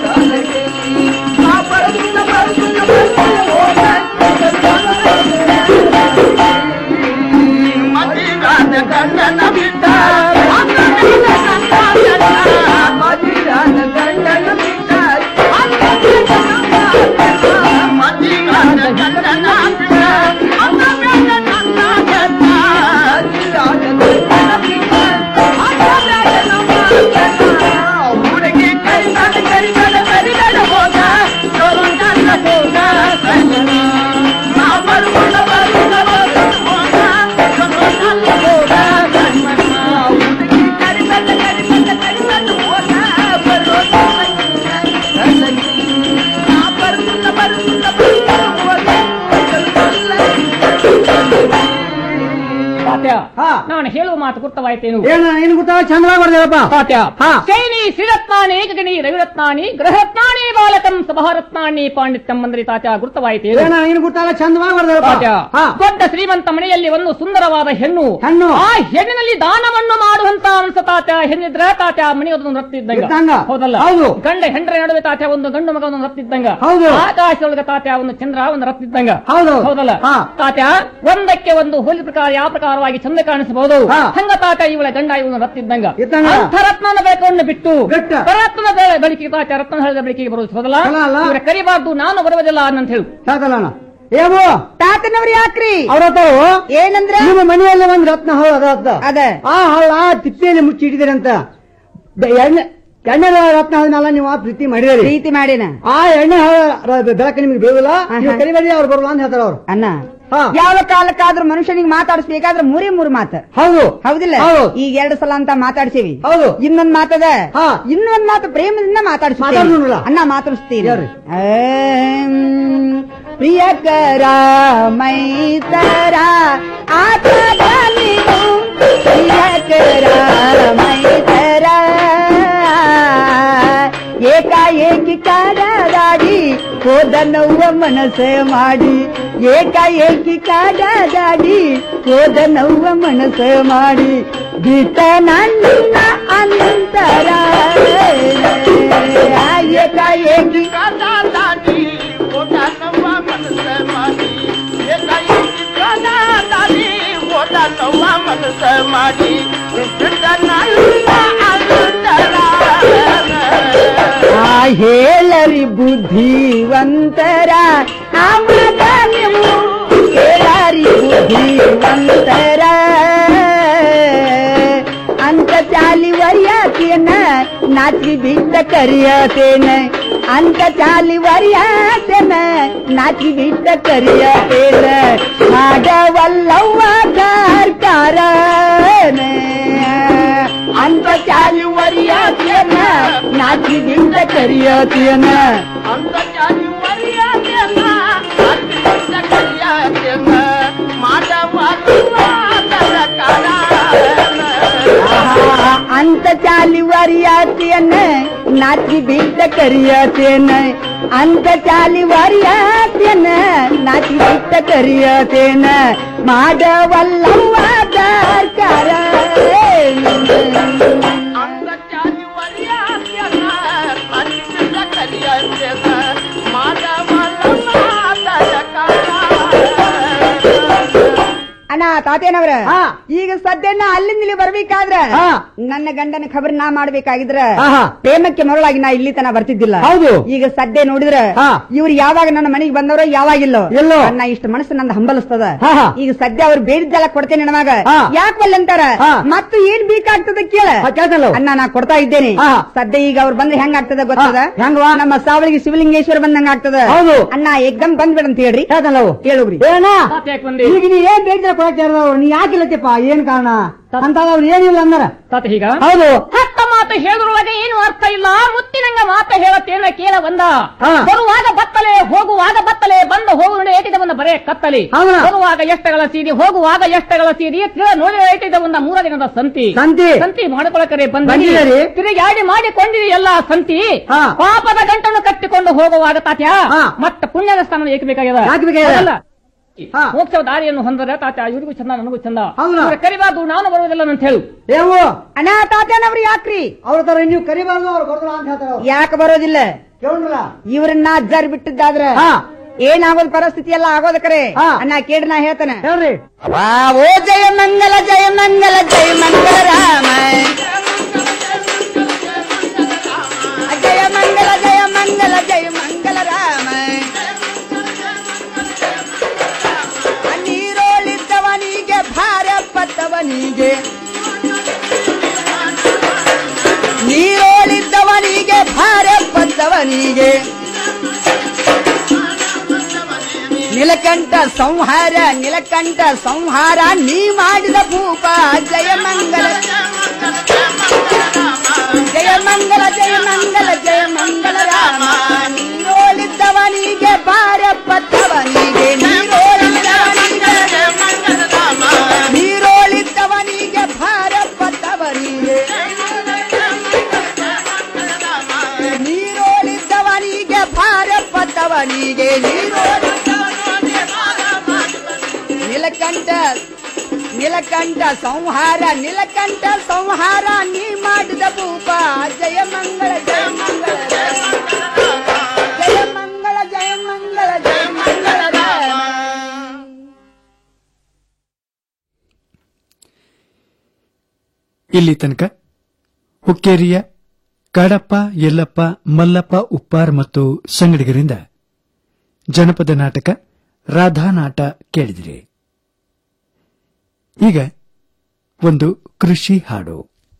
ನಾ ಬರುದಿಲ್ಲ ಬರುದಿಲ್ಲ ಬರುದಿಲ್ಲ ಹೋಗ ಮದಿರಾದ ಗಂಡನ ಬಿಟ್ಟ ಮದಿರಾದ ಗಂಡನ ಬಿಟ್ಟ ಮದಿರಾದ ಗಂಡನ ಬಿಟ್ಟ ಅನ್ನ ಬೇಡ ನನ್ನ ಗಂಡ ಮದಿರಾದ ಗಂಡನ ಬಿಟ್ಟ ಅನ್ನ ಬೇಡ ನಮ್ಮ ಗಂಡ ಹುಡುಗಿ ಕರಿಬೇಡ ಕರಿಬೇಡ ಕರಿಬೇಡ ಹೋಗ ಚೋರಂಗಲ್ಲ ಹೋಗ ಗಂಡನ ನಾ ಬರುವುದ ಬರುವುದ ಬರುವುದ ಹೋಗ ಚೋರಂಗಲ್ಲ ಹೋಗ ಗಂಡನ ಹುಡುಗಿ ಕರಿಬೇಡ ಕರಿಬೇಡ ಕರಿಬೇಡ ಹೋಗ ಬರುವುದ ಗಂಡನ ನಾ ಬರುವುದ ಬರುವುದ ಬರುವುದ ಹೋಗ ತಾತ್ಯ ನಾನು ಹೇಳುವ ಮಾತು ಗುರ್ತವಾಯ್ತೇನು ಏನ ಏನ್ ಗೊತ್ತಾ ಚಂದ್ರವಾಗಿ ಬರ್ದೇವಪ್ಪ ತಾತ್ಯ ಶೈನಿ ಶ್ರೀರತ್ನಾನಿ ಏಕಗಣಿ ರವಿರತ್ನಾನಿ ಗೃಹರತ್ನಾನಿ ಬಾಲಕಂ ಸಭಾರತ್ನಾನಿ ಪಾಂಡಿತ್ಯಂ ಮಂದ್ರಿ ತಾತ್ಯ ಗುರ್ತವಾಯ್ತೇನು ಏನ ಏನ್ ಗೊತ್ತಲ್ಲ ಚಂದವಾಗಿ ಬರ್ದೇವಪ್ಪ ತಾತ್ಯ ದೊಡ್ಡ ಶ್ರೀಮಂತ ಮನೆಯಲ್ಲಿ ಒಂದು ಸುಂದರವಾದ ಹೆಣ್ಣು ಹೆಣ್ಣು. ಆ ಹೆಣ್ಣಿನಲ್ಲಿ ದಾನವನ್ನು ಮಾಡುವಂತ ಅನ್ಸ ತಾತ್ಯ ಹೆಣ್ಣಿದ್ರ ತಾತ್ಯ ಮನೆಯೊಂದು ರತ್ತಿದ್ದಂಗ ಇದ್ದಂಗ. ಹೌದಲ್ಲ ಹೌದು. ಗಂಡ ಹೆಂಡ್ರ ನಡುವೆ ತಾತ್ಯ ಒಂದು ಗಂಡು ಮಗ ಒಂದು ರತ್ತಿದ್ದಂಗ ಹೌದು. ಆಕಾಶದೊಳಗೆ ತಾತ್ಯ ಒಂದು ಚಂದ್ರ ಒಂದು ರತ್ತಿದ್ದಂಗ ಹೌದು. ಹೌದಲ್ಲ ತಾತ್ಯ ಒಂದಕ್ಕೆ ಒಂದು ಹೋಲಿ ಪ್ರಕಾರ ಯಾವ ಪ್ರಕಾರವಾಗಿ ಚಂದ ಕಾಣಿಸಬಹುದು ಹಂಗ ತಾತ್ಯ ಇವಳ ಗಂಡ ಇವನು ರತ್ತಿದ್ದಂಗ ಇದ್ದಂಗ. ಅಂಥ ರತ್ನನ ಬೆಳಕನ್ನು ಬಿಟ್ಟು ರತ್ನ ಬೆಳೆ ಬೆಳಕಿಗೆ ತಾತ್ಯ ರತ್ನ ಹೇಳಿದ ಬೆಳಕಿಗೆ ಬರುವುದು ಹೌದಲ್ಲ ಅಲ್ಲ, ಅಲ್ಲ. ಇವರ ಕರಿಬಾರ್ದು ನಾನು ಬರುವುದಿಲ್ಲ ಅಂತ ಹೇಳು ಸಾಕಲ್ಲ ಏಮೋ ತಾತನವ್ರು ಯಾಕ್ರಿ ಅವ್ರ ತಾವು ಏನಂದ್ರ ನಿಮ್ಮ ಮನೆಯಲ್ಲಿ ಒಂದ್ ರತ್ನ ಹಳ್ಳ ಅದ ಅದ ಅದ ಆ ಹಳ್ಳ ತಿಪ್ಪೆಯಲ್ಲಿ ಮುಚ್ಚಿ ಇಟ್ಟಿದ್ದೀರಿ ಅಂತ ಬೆ- ಎಣ್ಣೆ ಎಣ್ಣೆ ರತ್ನ ಆದ್ಮೇಲೆ ನೀವು ಆ ಪ್ರೀತಿ ಮಾಡಿದಿರಿ ಪ್ರೀತಿ ಮಾಡಿನ ಆ ಎಣ್ಣೆ ಹಳ್ಳ ಬೆಳಕ ನಿಮ್ಗೆ ಬೇವಿಲ್ಲ ನೀವು ಕರಿಬೇಡಿ ಅವ್ರು ಬರಲ್ಲ ಅಂತ ಹೇಳ್ತಾರ ಅವ್ರು ಅನ್ನ ಯಾವ ಕಾಲಕ್ಕಾದ್ರೂ ಮನುಷ್ಯನಿಗೆ ಮಾತಾಡಿಸ್ಬೇಕಾದ್ರೆ ಮೂರೇ ಮೂರು ಮಾತು ಹೌದು ಹೌದಿಲ್ಲ ಹೌದು. ಈಗ ಎರಡು ಸಲ ಅಂತ ಮಾತಾಡ್ಸೀವಿ ಹೌದು ಇನ್ನೊಂದ್ ಮಾತದ ಇನ್ನೊಂದ್ ಮಾತು ಪ್ರೇಮದಿಂದ ಮಾತಾಡಿಸ್ತೀನಿ ಮಾತಾಡ್ಸೋಣಲ್ಲ? ಅನ್ನ ಮಾತಾಡಿಸ್ತೀನಿ ಆಮ್, ಪ್ರಿಯಕರ ಮೈತರ ಆತದ ನೀನು ಪ್ರಿಯಕರ ಮೈತರ ಏಕಾಏಕಿ ಕಾಡಾಡಿ ಹೋದನವ್ವ ಮನಸ್ಸೆ ಮಾಡಿ ಏಕಾಏಕಿ ಕಾಡಾಡಿ ಹೋದನವ್ವ ಮನಸ್ಸೆ ಮಾಡಿ ಬಿಟ್ಟ ನನ್ನ ಅಂತರ ಏಕಾಏಕಿ ಆ ಹೇಳರಿ ಬುದ್ಧಿವಂತರ ಆಮದ ನೀವು ಹೇಳರಿ ಬುದ್ಧಿವಂತರ ಚಾಲಿ ವರಿಯಾತೇನ ನಾಚಿ ಬಿಟ್ಟ ಕರಿಯತೇನ ಅಂತ ಚಾಲಿ ವರಿಯಾತೇನ ನಾಚಿ ಬಿಟ್ಟ ಕರಿಯತೇನ ಮಾಡವಲ್ಲವ್ವ ಕಾರ್ಕಾರನ ಅಂತ ಚಾಲಿ ವರಿಯಾತೇನ ನಾಚಿ ಬಿಟ್ಟ ಕರಿಯತೇನ ಅಂತ ಜಾತಿ ಮರ್ಯಾದೆಯನ್ನ ಅತ್ಯಂತ ಕರಿಯಾದೆಯನ್ನ ಮಾಡ ಅಂತ ಚಾಲಿ ವರಿಯಾತಿಯನ್ನ ನಾಚಿ ಬಿಟ್ಟ ಕರಿಯತೇನ ಅಂತ ಚಾಲಿ ವರಿಯಾತಿಯನ್ನ ನಾಚಿ ಬಿಟ್ಟ ಕರಿಯತೇನ ಮಾಡವಲ್ಲವ್ವ ಸರ್ಕಾರ ಅಂತ ಜಾತಿ ಮರ್ಯಾದೆಯನ್ನ ಅತ್ಯಂತ ಕರಿಯಾದೆಯನ್ನ ಮಾಡ ಅಣ್ಣ ತಾತೇನವ್ರ ಈಗ ಸದ್ಯನ ಅಲ್ಲಿಂದ ಇಲ್ಲಿ ಬರ್ಬೇಕಾದ್ರ ನನ್ನ ಗಂಡನ ಖಬರ್ ನಾ ಮಾಡ್ಬೇಕಾಗಿದ್ರ ಪ್ರೇಮಕ್ಕೆ ಮರಳಾಗಿ ನಾ ಇಲ್ಲಿ ತನ ಬರ್ತಿದ್ದಿಲ್ಲ ಹೌದು. ಈಗ ಸದ್ಯ ನೋಡಿದ್ರ ಇವ್ರು ಯಾವಾಗ ನನ್ನ ಮನೆಗೆ ಬಂದವರೋ ಯಾವಾಗಿಲ್ಲೋ ಎಲ್ಲೋ. ನನ್ನ ಇಷ್ಟ ಮನಸ್ಸು ನಂದು ಹಂಬಲಿಸ್ತದ ಹಾ, ಹಾ. ಈಗ ಸದ್ಯ ಅವ್ರು ಬೇಡಿದ್ದೆಲ್ಲ ಕೊಡ್ತೇನೆ ನಮಗ ಯಾಕೆ ಅಂತಾರ ಮತ್ತು ಏನ್ ಬೇಕಾಗ್ತದ ಕೇಳ ಅಣ್ಣ ನಾ ಕೊಡ್ತಾ ಇದ್ದೇನೆ ಸದ್ಯ ಈಗ ಅವ್ರು ಬಂದ್ರೆ ಹೆಂಗ್ ಆಗ್ತದ ಗೊತ್ತದ ಹೆಂಗವಾ ನಮ್ಮ ಸಾವಳಿಗೆ ಶಿವಲಿಂಗೇಶ್ವರ ಬಂದಂಗ ಆಗ್ತದ ಹೌದು. ಅಣ್ಣ ಎಕ್ದಮ್ ಬಂದ್ಬಿಡ ಅಂತ ಹೇಳ್ರಿ ಹೇಳುಗ್ರಿ ಏನ ಈಗ ನೀ ಏನ್ ಬೇಕಿದ್ರೆ ಕೊಡಕ್ಕೆ ನೀ ಯಾಕಿಲ್ಲತ್ತಪ್ಪ ಏನ್ ಕಾರಣ ಅಂತವ್ರು ಏನಿಲ್ಲ ಅಂದಾರ ತಾತ ಹೀಗ ಹೌದು ಹತ್ತ ಮಾತು ಹೇಳುವಾಗ ಏನು ಅರ್ಥ ಇಲ್ಲ ಮುತ್ತಿನಂಗ ಮಾತ ಹೇಳತ್ತೇನ ಕೇಳ ಬಂದ ಹಾ. ಬರುವಾಗ ಬತ್ತಲೆ ಹೋಗುವಾಗ ಬತ್ತಲೆ ಬಂದ ಹೋಗು ನೋಡಿ ಏಟಿದ ಬಂದ ಬರೇ ಕತ್ತಲಿ ಹೌದಾ? ಬರುವಾಗ ಎಷ್ಟಗಳ ಸೀದಿ ಹೋಗುವಾಗ ಎಷ್ಟಗಳ ಸೀದಿ ತಿಳ ನೋಡಿ ಏಟಿದ ಬಂದ ಮೂರ ದಿನದ ಸಂತಿ ಸಂತಿ. ಸಂತಿ ಮಾಡ್ಕೊಳಕರೆ ಬಂದ ಬಂದಿದ್ದೀರಿ? ತಿರುಗಾಡಿ ಮಾಡಿಕೊಂಡಿರಿ ಎಲ್ಲ ಸಂತಿ ಹಾ. ಪಾಪದ ಗಂಟನ್ನು ಕಟ್ಟಿಕೊಂಡು ಹೋಗುವಾಗ ತಾತ್ಯ ಮತ್ತ ಪುಣ್ಯದ ಸ್ಥಾನ ಏಕೆ ಬೇಕಾಗ್ಯದ ಯಾಕೆ ಬೇಕಾಗ್ಯದ? ಅದಲ್ಲ. ಮೋಕ್ಷ ದಾರಿಯನ್ನು ಹೊಂದರೆ ತಾತ ಇವರಿಗೂ ಚಂದ ನನಗೂ ಚಂದ ಹೌದಾ? ಇವ್ರ ಕರಿಬಾರ್ದು ನಾನು ಬರುವುದಿಲ್ಲ ಅಂತ ಹೇಳು ಏವು ಅಣ್ಣ ತಾತೇನವ್ರು ಯಾಕ್ರಿ ಅವ್ರ ತರ ನೀವು ಕರಿಬಾರ್ದು ಅವ್ರು ಕೊಡ್ತಾರ ಅಂತ ಹೇಳ್ತಾರ ಅವ್ರು. ಯಾಕೆ ಬರೋದಿಲ್ಲ ಕೇಳ್ರಲ್ಲ ಇವ್ರನ್ನ ಅಜ್ಜಾರ್ ಬಿಟ್ಟಿದ್ದಾದ್ರ ಏನಾಗೋದ್ ಪರಿಸ್ಥಿತಿ ಎಲ್ಲ ಆಗೋದ ಕರೆ ಅಣ್ಣ ಕೇಳಿ ನಾ ಹೇಳ್ತಾನೆ ಹೇಳ್ರಿ ಓ ಜಯ ಮಂಗಲ ಜಯ ಮಂಗಲ ಜಯ ಮಂಗಲ ರಾಮ ಜಯ ಮಂಗಲ ಜಯ ಮಂಗಲ ಜಯ ಮಂಗಲ ರಾಮ ನೀರೋಳಿದ್ದವನಿಗೆ ಭಾರ ಪತ್ತವನಿಗೆ ನೀರೋಳಿದ್ದವನಿಗೆ ಭಾರ ಪತ್ತವನಿಗೆ ನಿಲಕಂಠ ಸಂಹಾರ ನಿಲಕಂಠ ಸಂಹಾರ ನೀ ಮಾಡಿದ ಭೂಪ ಜಯ ಮಂಗಲ ಜಯ ಮಂಗಲ ಜಯ ಮಂಗಲ ಜಯ ಮಂಗಲ ರಾಮ ನೀರೋಳಿದ್ದವನಿಗೆ ಬಾರ ಪತ್ತವನಿಗೆ ನೀರೋಳಿದ್ದವನಿಗೆ ನೀರೋಳಿದ್ದವನಿಗೆ ಭಾರ ಪತ್ತವನಿಗೆ ನೀರೋಳಿದ್ದವನಿಗೆ ಭಾರ ಪತ್ತವನಿಗೆ ನೀರೋಳಿ ನಿಲಕಂಠ ನಿಲಕಂಠ ಸಂಹಾರ ನಿಲಕಂಠ ಸಂಹಾರ ನೀ ಮಾಡಿದ ಭೂಪ ಜಯ ಮಂಗಳ ಜಯ ಮಂಗಳ ಜಯ ಮಂಗಳ ಜಯ ಮಂಗಳ ಜಯ ಮಂಗಳ ರಾಮ. ಇಲ್ಲಿ ತನಕ ಹುಕ್ಕೇರಿಯ ಕಾಡಪ್ಪ ಯಲ್ಲಪ್ಪ ಮಲ್ಲಪ್ಪ ಉಪ್ಪಾರ್ ಮತ್ತು ಸಂಗಡಿಗರಿಂದ ಜನಪದ ನಾಟಕ ರಾಧಾನಾಟ ಕೇಳಿದಿರಿ ಈಗ ಒಂದು ಕೃಷಿ ಹಾಡು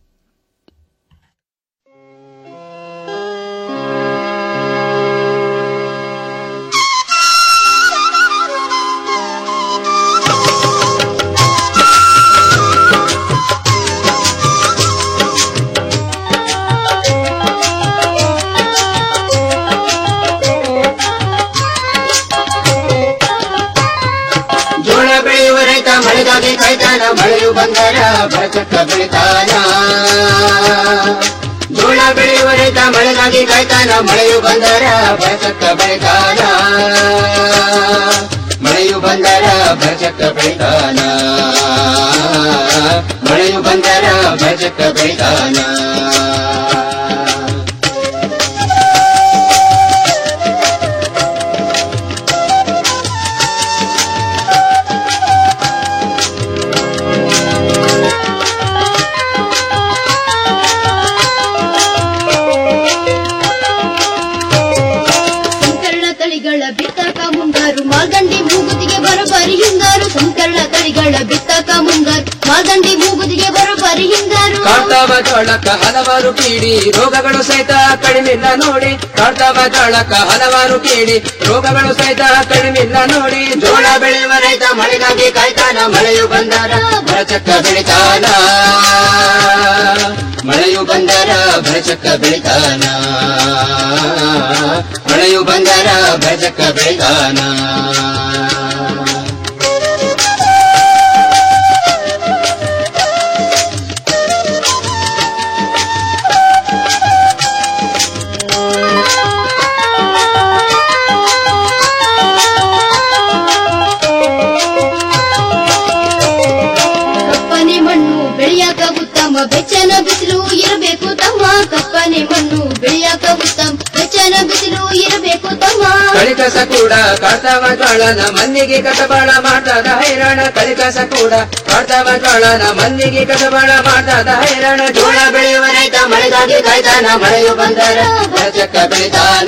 ಜೋಳ ಬೆಳೆಯುವ ರೈತ ಮಳೆಗಾಗಿ ಕಾಯ್ತಾನ ಮಳೆಯು ಬಂದರ ಬರಚಕ್ಕ ಬೆಳಿತಾನ ಜೋಳ ಬೆಳೆಯುವ ರೈತ ಮಳೆಗಾಗಿ ಕಾಯ್ತಾನ ಮಳೆಯು ಬಂದರ ಬರಚಕ್ಕ ಬೆಳಿತಾನ ಮಳೆಯು ಬಂದರ ಬರಚಕ್ಕ ಬೆಳಿತಾನ ಮಳೆಯು ಬಂದರ ಬರಚಕ್ಕ ಬೆಳಿತಾನ ಸಂಕರಣ ತಳಿ ತಳಿಗಳ ಬಿತ್ತಕ ಮುಂಗಾರು ಮಾಲ್ದಂಡಿ ಮೂಗುದಿಗೆ ಬರೋಬ್ಬರಿ ಹಿಂಗಾರು ಸಂಕರಣ ತಳಿಗಳ ಬಿತ್ತಕ ಮುಂಗಾರು ಮಾಲ್ದಂಡಿ ಮೂಗುದಿಗೆ ಬರೋಬ್ಬರಿ ಹಿಂಗಾರು ಕಾಡ್ತಾವ ಜೋಳಕ್ಕ ಹಲವಾರು ಕೀಡಿ ರೋಗಗಳು ಸಹಿತ ಕಡಿಮಿಲ್ಲ ನೋಡಿ ಕಾಡ್ತಾವ ಜೋಳಕ್ಕ ಹಲವಾರು ಕೀಡಿ ರೋಗಗಳು ಸಹಿತ ಕಡಿಮಿಲ್ಲ ನೋಡಿ ಜೋಳ ಬೆಳೆಯುವ ರೈತ ಮಳೆಗಾಗಿ ಕಾಯ್ತಾನ ಮಳೆಯು ಬಂದಾರ ಭರಚಕ್ಕ ಬೆಳಿತಾನ ಮಳೆಯು ಬಂದಾರ ಭರಚಕ್ಕ ಬೆಳಿತಾನ ಮಳೆಯು ಬಂದಾರ ಭರಚಕ್ಕ ಬೆಳಿತಾನ ಕಪ್ಪನೆ ಮಣ್ಣು ಬೆಳೆಯಾಕ ಉತ್ತಮ ಬೆಚ್ಚನ ಬಿಸಿಲು ಇರಬೇಕು ತಮ್ಮ ಕಪ್ಪನೆ ಮಣ್ಣು ಬೆಳೆಯಾಕ ಉತ್ತಮ ಬೆಚ್ಚನ ಬಿಸಿಲು ಇರಬೇಕು ತಮ್ಮ ಕಳಿಕಸ ಕೂಡ ಕಾಡ್ತಾವ ಜ್ವಾಳನ ಮಲ್ಲಿಗೆ ಕಸಬಾಳ ಮಾಡ್ತಾದ ಹೈರಾಣ ಕಳಿಕಸ ಕೂಡ ಕಾಡ್ತಾವ ಜ್ವಾಳನ ಮಲ್ಲಿಗೆ ಕಸಬಾಳ ಮಾಡ್ತಾದ ಹೈರಾಣ ಜೋಳ ಬೆಳೆಯುವ ರೈತ ಮಳೆಗಾಗಿ ಕಾಯ್ತಾನ ಮಳೆಯು ಬಂದರ ಭರಚಕ್ಕ ಬೆಳಿತಾನ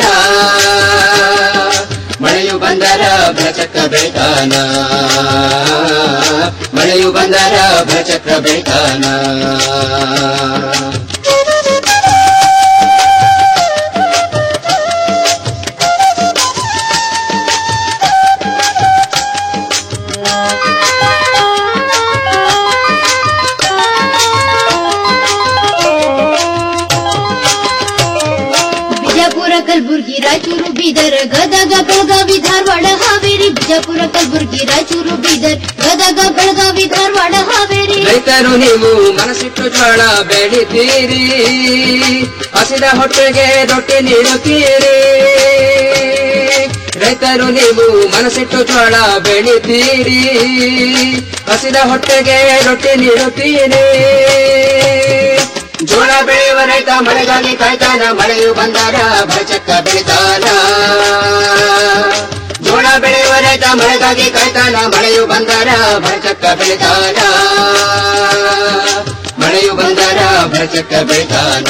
ಮಳೆಯು ಬಂದರ ಭರಚಕ್ಕ ಬೆಳಿತಾನ ಮಳೆಯು ಬಂದರ ಭರಚಕ್ರ ಬೆಳಿತಾನ ಬಿಜಾಪುರ ಕಲಬುರ್ಗಿ ರಾಯಚೂರು ಬೀದರ್ ಗದಗ ಬೆಳಗಾವಿ ಧಾರವಾಡ ಹಾವೇರಿ ಬಿಜಾಪುರ ಕಲಬುರ್ಗಿ ರಾಯಚೂರು ಬೀದರ್ ಗದಗ ಬೆಳಗಾವಿ ಧಾರವಾಡ ಹಾವೇರಿ ರೈತರು ನೀವು ಮನಸ್ಸಿಟ್ಟು ಜ್ವಾಳ ಬೆಳಿತೀರಿ ಹಸಿದ ಹೊಟ್ಟೆಗೆ ರೊಟ್ಟಿ ನೀಡುತ್ತೀರಿ ರೈತರು ನೀವು ಮನಸ್ಸಿಟ್ಟು ಜ್ವಾಳ ಬೆಳಿತೀರಿ ಹಸಿದ ಹೊಟ್ಟೆಗೆ ರೊಟ್ಟಿ ನೀಡುತ್ತೀರಿ ಜೋಳ ಬೆಳೆಯುವ ರೈತ ಮಳೆಗಾಗಿ ಕಾಯ್ತಾನ ಮಳೆಯು ಬಂದಾರ ಭರಚಕ್ಕ ಬೆಳಿತಾನ ಜೋಳ ಬೆಳೆಯುವ ರೈತ ಮಳೆಗಾಗಿ ಕಾಯ್ತಾನ ಮಳೆಯು ಬಂದಾರ ಭರಚಕ್ಕ ಬೆಳಿತಾನ ಮಳೆಯು ಬಂದಾರ ಭರಚಕ್ಕ ಬೆಳಿತಾನ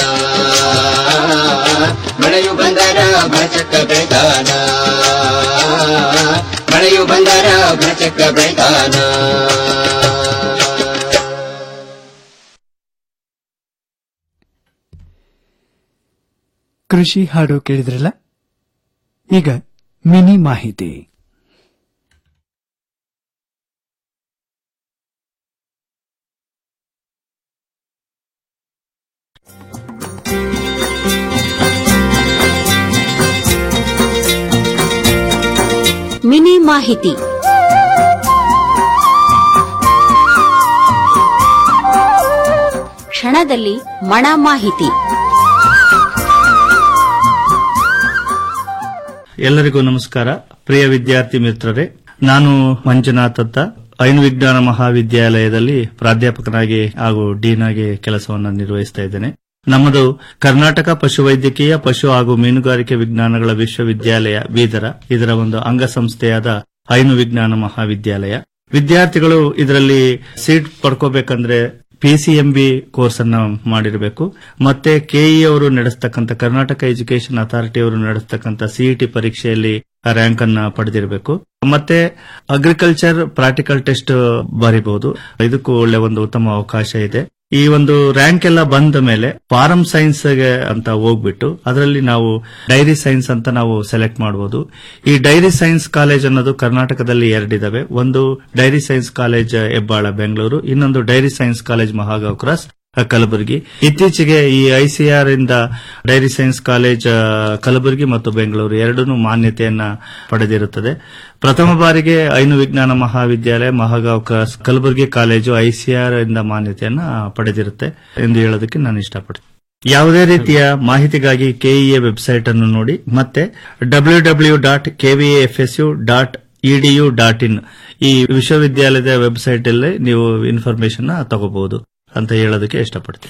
ಮಳೆಯು ಬಂದಾರ ಭರಚಕ್ಕ ಬೆಳಿತಾನ ಮಳೆಯು ಬಂದಾರ ಭರಚಕ್ಕ ಬೆಳಿತಾನ ಕೃಷಿ ಹಾಡು ಕೇಳಿದ್ರಲ್ಲ ಈಗ ಮಿನಿ ಮಾಹಿತಿ ಮಿನಿ ಮಾಹಿತಿ ಕ್ಷಣದಲ್ಲಿ ಮಣ ಮಾಹಿತಿ ಎಲ್ಲರಿಗೂ ನಮಸ್ಕಾರ ಪ್ರಿಯ ವಿದ್ಯಾರ್ಥಿ ಮಿತ್ರರೇ ನಾನು ಮಂಜುನಾಥ್ ಅಂತ ಐನು ವಿಜ್ಞಾನ ಮಹಾವಿದ್ಯಾಲಯದಲ್ಲಿ ಪ್ರಾಧ್ಯಾಪಕನಾಗಿ ಹಾಗೂ ಡೀನ್ ಆಗಿ ಕೆಲಸವನ್ನು ನಿರ್ವಹಿಸ್ತಾ ಇದ್ದೇನೆ ನಮ್ಮದು ಕರ್ನಾಟಕ ಪಶುವೈದ್ಯಕೀಯ ಪಶು ಹಾಗೂ ಮೀನುಗಾರಿಕೆ ವಿಜ್ಞಾನಗಳ ವಿಶ್ವವಿದ್ಯಾಲಯ ಬೀದರ ಇದರ ಒಂದು ಅಂಗಸಂಸ್ಥೆಯಾದ ಐನು ವಿಜ್ಞಾನ ಮಹಾವಿದ್ಯಾಲಯ ವಿದ್ಯಾರ್ಥಿಗಳು ಇದರಲ್ಲಿ ಸೀಟ್ ಪಡ್ಕೋಬೇಕಂದ್ರೆ ಪಿಸಿಎಂಬಿ ಕೋರ್ಸ್ ಅನ್ನ ಮಾಡಿರಬೇಕು ಮತ್ತೆ ಕೆಇ ಅವರು ನಡೆಸ್ತಕ್ಕಂಥ ಕರ್ನಾಟಕ ಎಜುಕೇಶನ್ ಅಥಾರಿಟಿ ಅವರು ನಡೆಸ್ತಕ್ಕಂಥ ಸಿಇಟಿ ಪರೀಕ್ಷೆಯಲ್ಲಿ ರ್ಯಾಂಕ್ ಅನ್ನ ಪಡೆದಿರಬೇಕು ಮತ್ತೆ ಅಗ್ರಿಕಲ್ಚರ್ ಪ್ರಾಕ್ಟಿಕಲ್ ಟೆಸ್ಟ್ ಬರೀಬಹುದು ಇದಕ್ಕೂ ಒಳ್ಳೆ ಒಂದು ಉತ್ತಮ ಅವಕಾಶ ಇದೆ ಈ ಒಂದು ರ್ಯಾಂಕ್ ಎಲ್ಲ ಬಂದ ಮೇಲೆ ಫಾರಂ ಸೈನ್ಸ್ ಅಂತ ಹೋಗ್ಬಿಟ್ಟು ಅದರಲ್ಲಿ ನಾವು ಡೈರಿ ಸೈನ್ಸ್ ಅಂತ ನಾವು ಸೆಲೆಕ್ಟ್ ಮಾಡಬಹುದು ಈ ಡೈರಿ ಸೈನ್ಸ್ ಕಾಲೇಜ್ ಅನ್ನೋದು ಕರ್ನಾಟಕದಲ್ಲಿ ಎರಡಿದಾವೆ ಒಂದು dairy science college Hebbal Bengaluru ಇನ್ನೊಂದು dairy science college Mahagaon cross Kalaburagi ಇತ್ತೀಚೆಗೆ ಈ ಐಸಿಆರ್ ಇಂದ ಡೈರಿ ಸೈನ್ಸ್ ಕಾಲೇಜ್ ಆ, ಕಲಬುರಗಿ ಮತ್ತು ಬೆಂಗಳೂರು ಎರಡೂ ಮಾನ್ಯತೆಯನ್ನ ಪಡೆದಿರುತ್ತದೆ ಪ್ರಥಮ ಬಾರಿಗೆ ಐನು ವಿಜ್ಞಾನ ಮಹಾವಿದ್ಯಾಲಯ Mahagaon cross Kalaburagi college ICAR ಇಂದ ಮಾನ್ಯತೆಯನ್ನ ಪಡೆದಿರುತ್ತೆ ಎಂದು ಹೇಳೋದಕ್ಕೆ ನಾನು ಇಷ್ಟಪಡ್ತೀನಿ ಯಾವುದೇ ರೀತಿಯ ಮಾಹಿತಿಗಾಗಿ ಕೆಇಎ ವೆಬ್ಸೈಟ್ ಅನ್ನು ನೋಡಿ ಮತ್ತೆ W W dot KVFSU dot EDU dot in ಈ ವಿಶ್ವವಿದ್ಯಾಲಯದ ವೆಬ್ಸೈಟ್ ಅಲ್ಲಿ ನೀವು ಇನ್ಫಾರ್ಮೇಶನ್ ತಗೋಬಹುದು ಅಂತ ಹೇಳೋದಕ್ಕೆ ಇಷ್ಟಪಡ್ತೀನಿ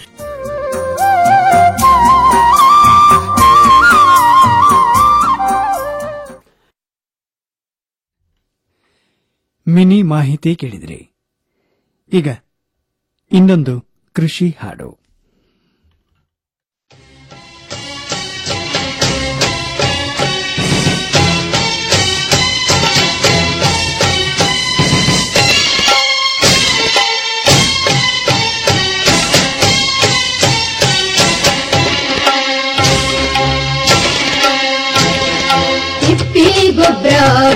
ಮಿನಿ ಮಾಹಿತಿ ಕೇಳಿದ್ರಿ ಈಗ ಇನ್ನೊಂದು ಕೃಷಿ ಹಾಡು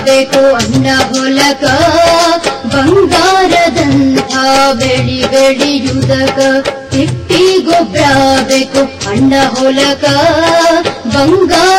ಬೇಕು ಅಂಡ ಹೊಲಕ ಬಂಗಾರದಂಥ ಬೆಳಿ ಬೆಳೆಯುವುದಕ ತಿಟ್ಟಿ ಗೊಬ್ಬರ ಬೇಕು ಅಂಡ ಹೊಲಕ ಬಂಗಾರ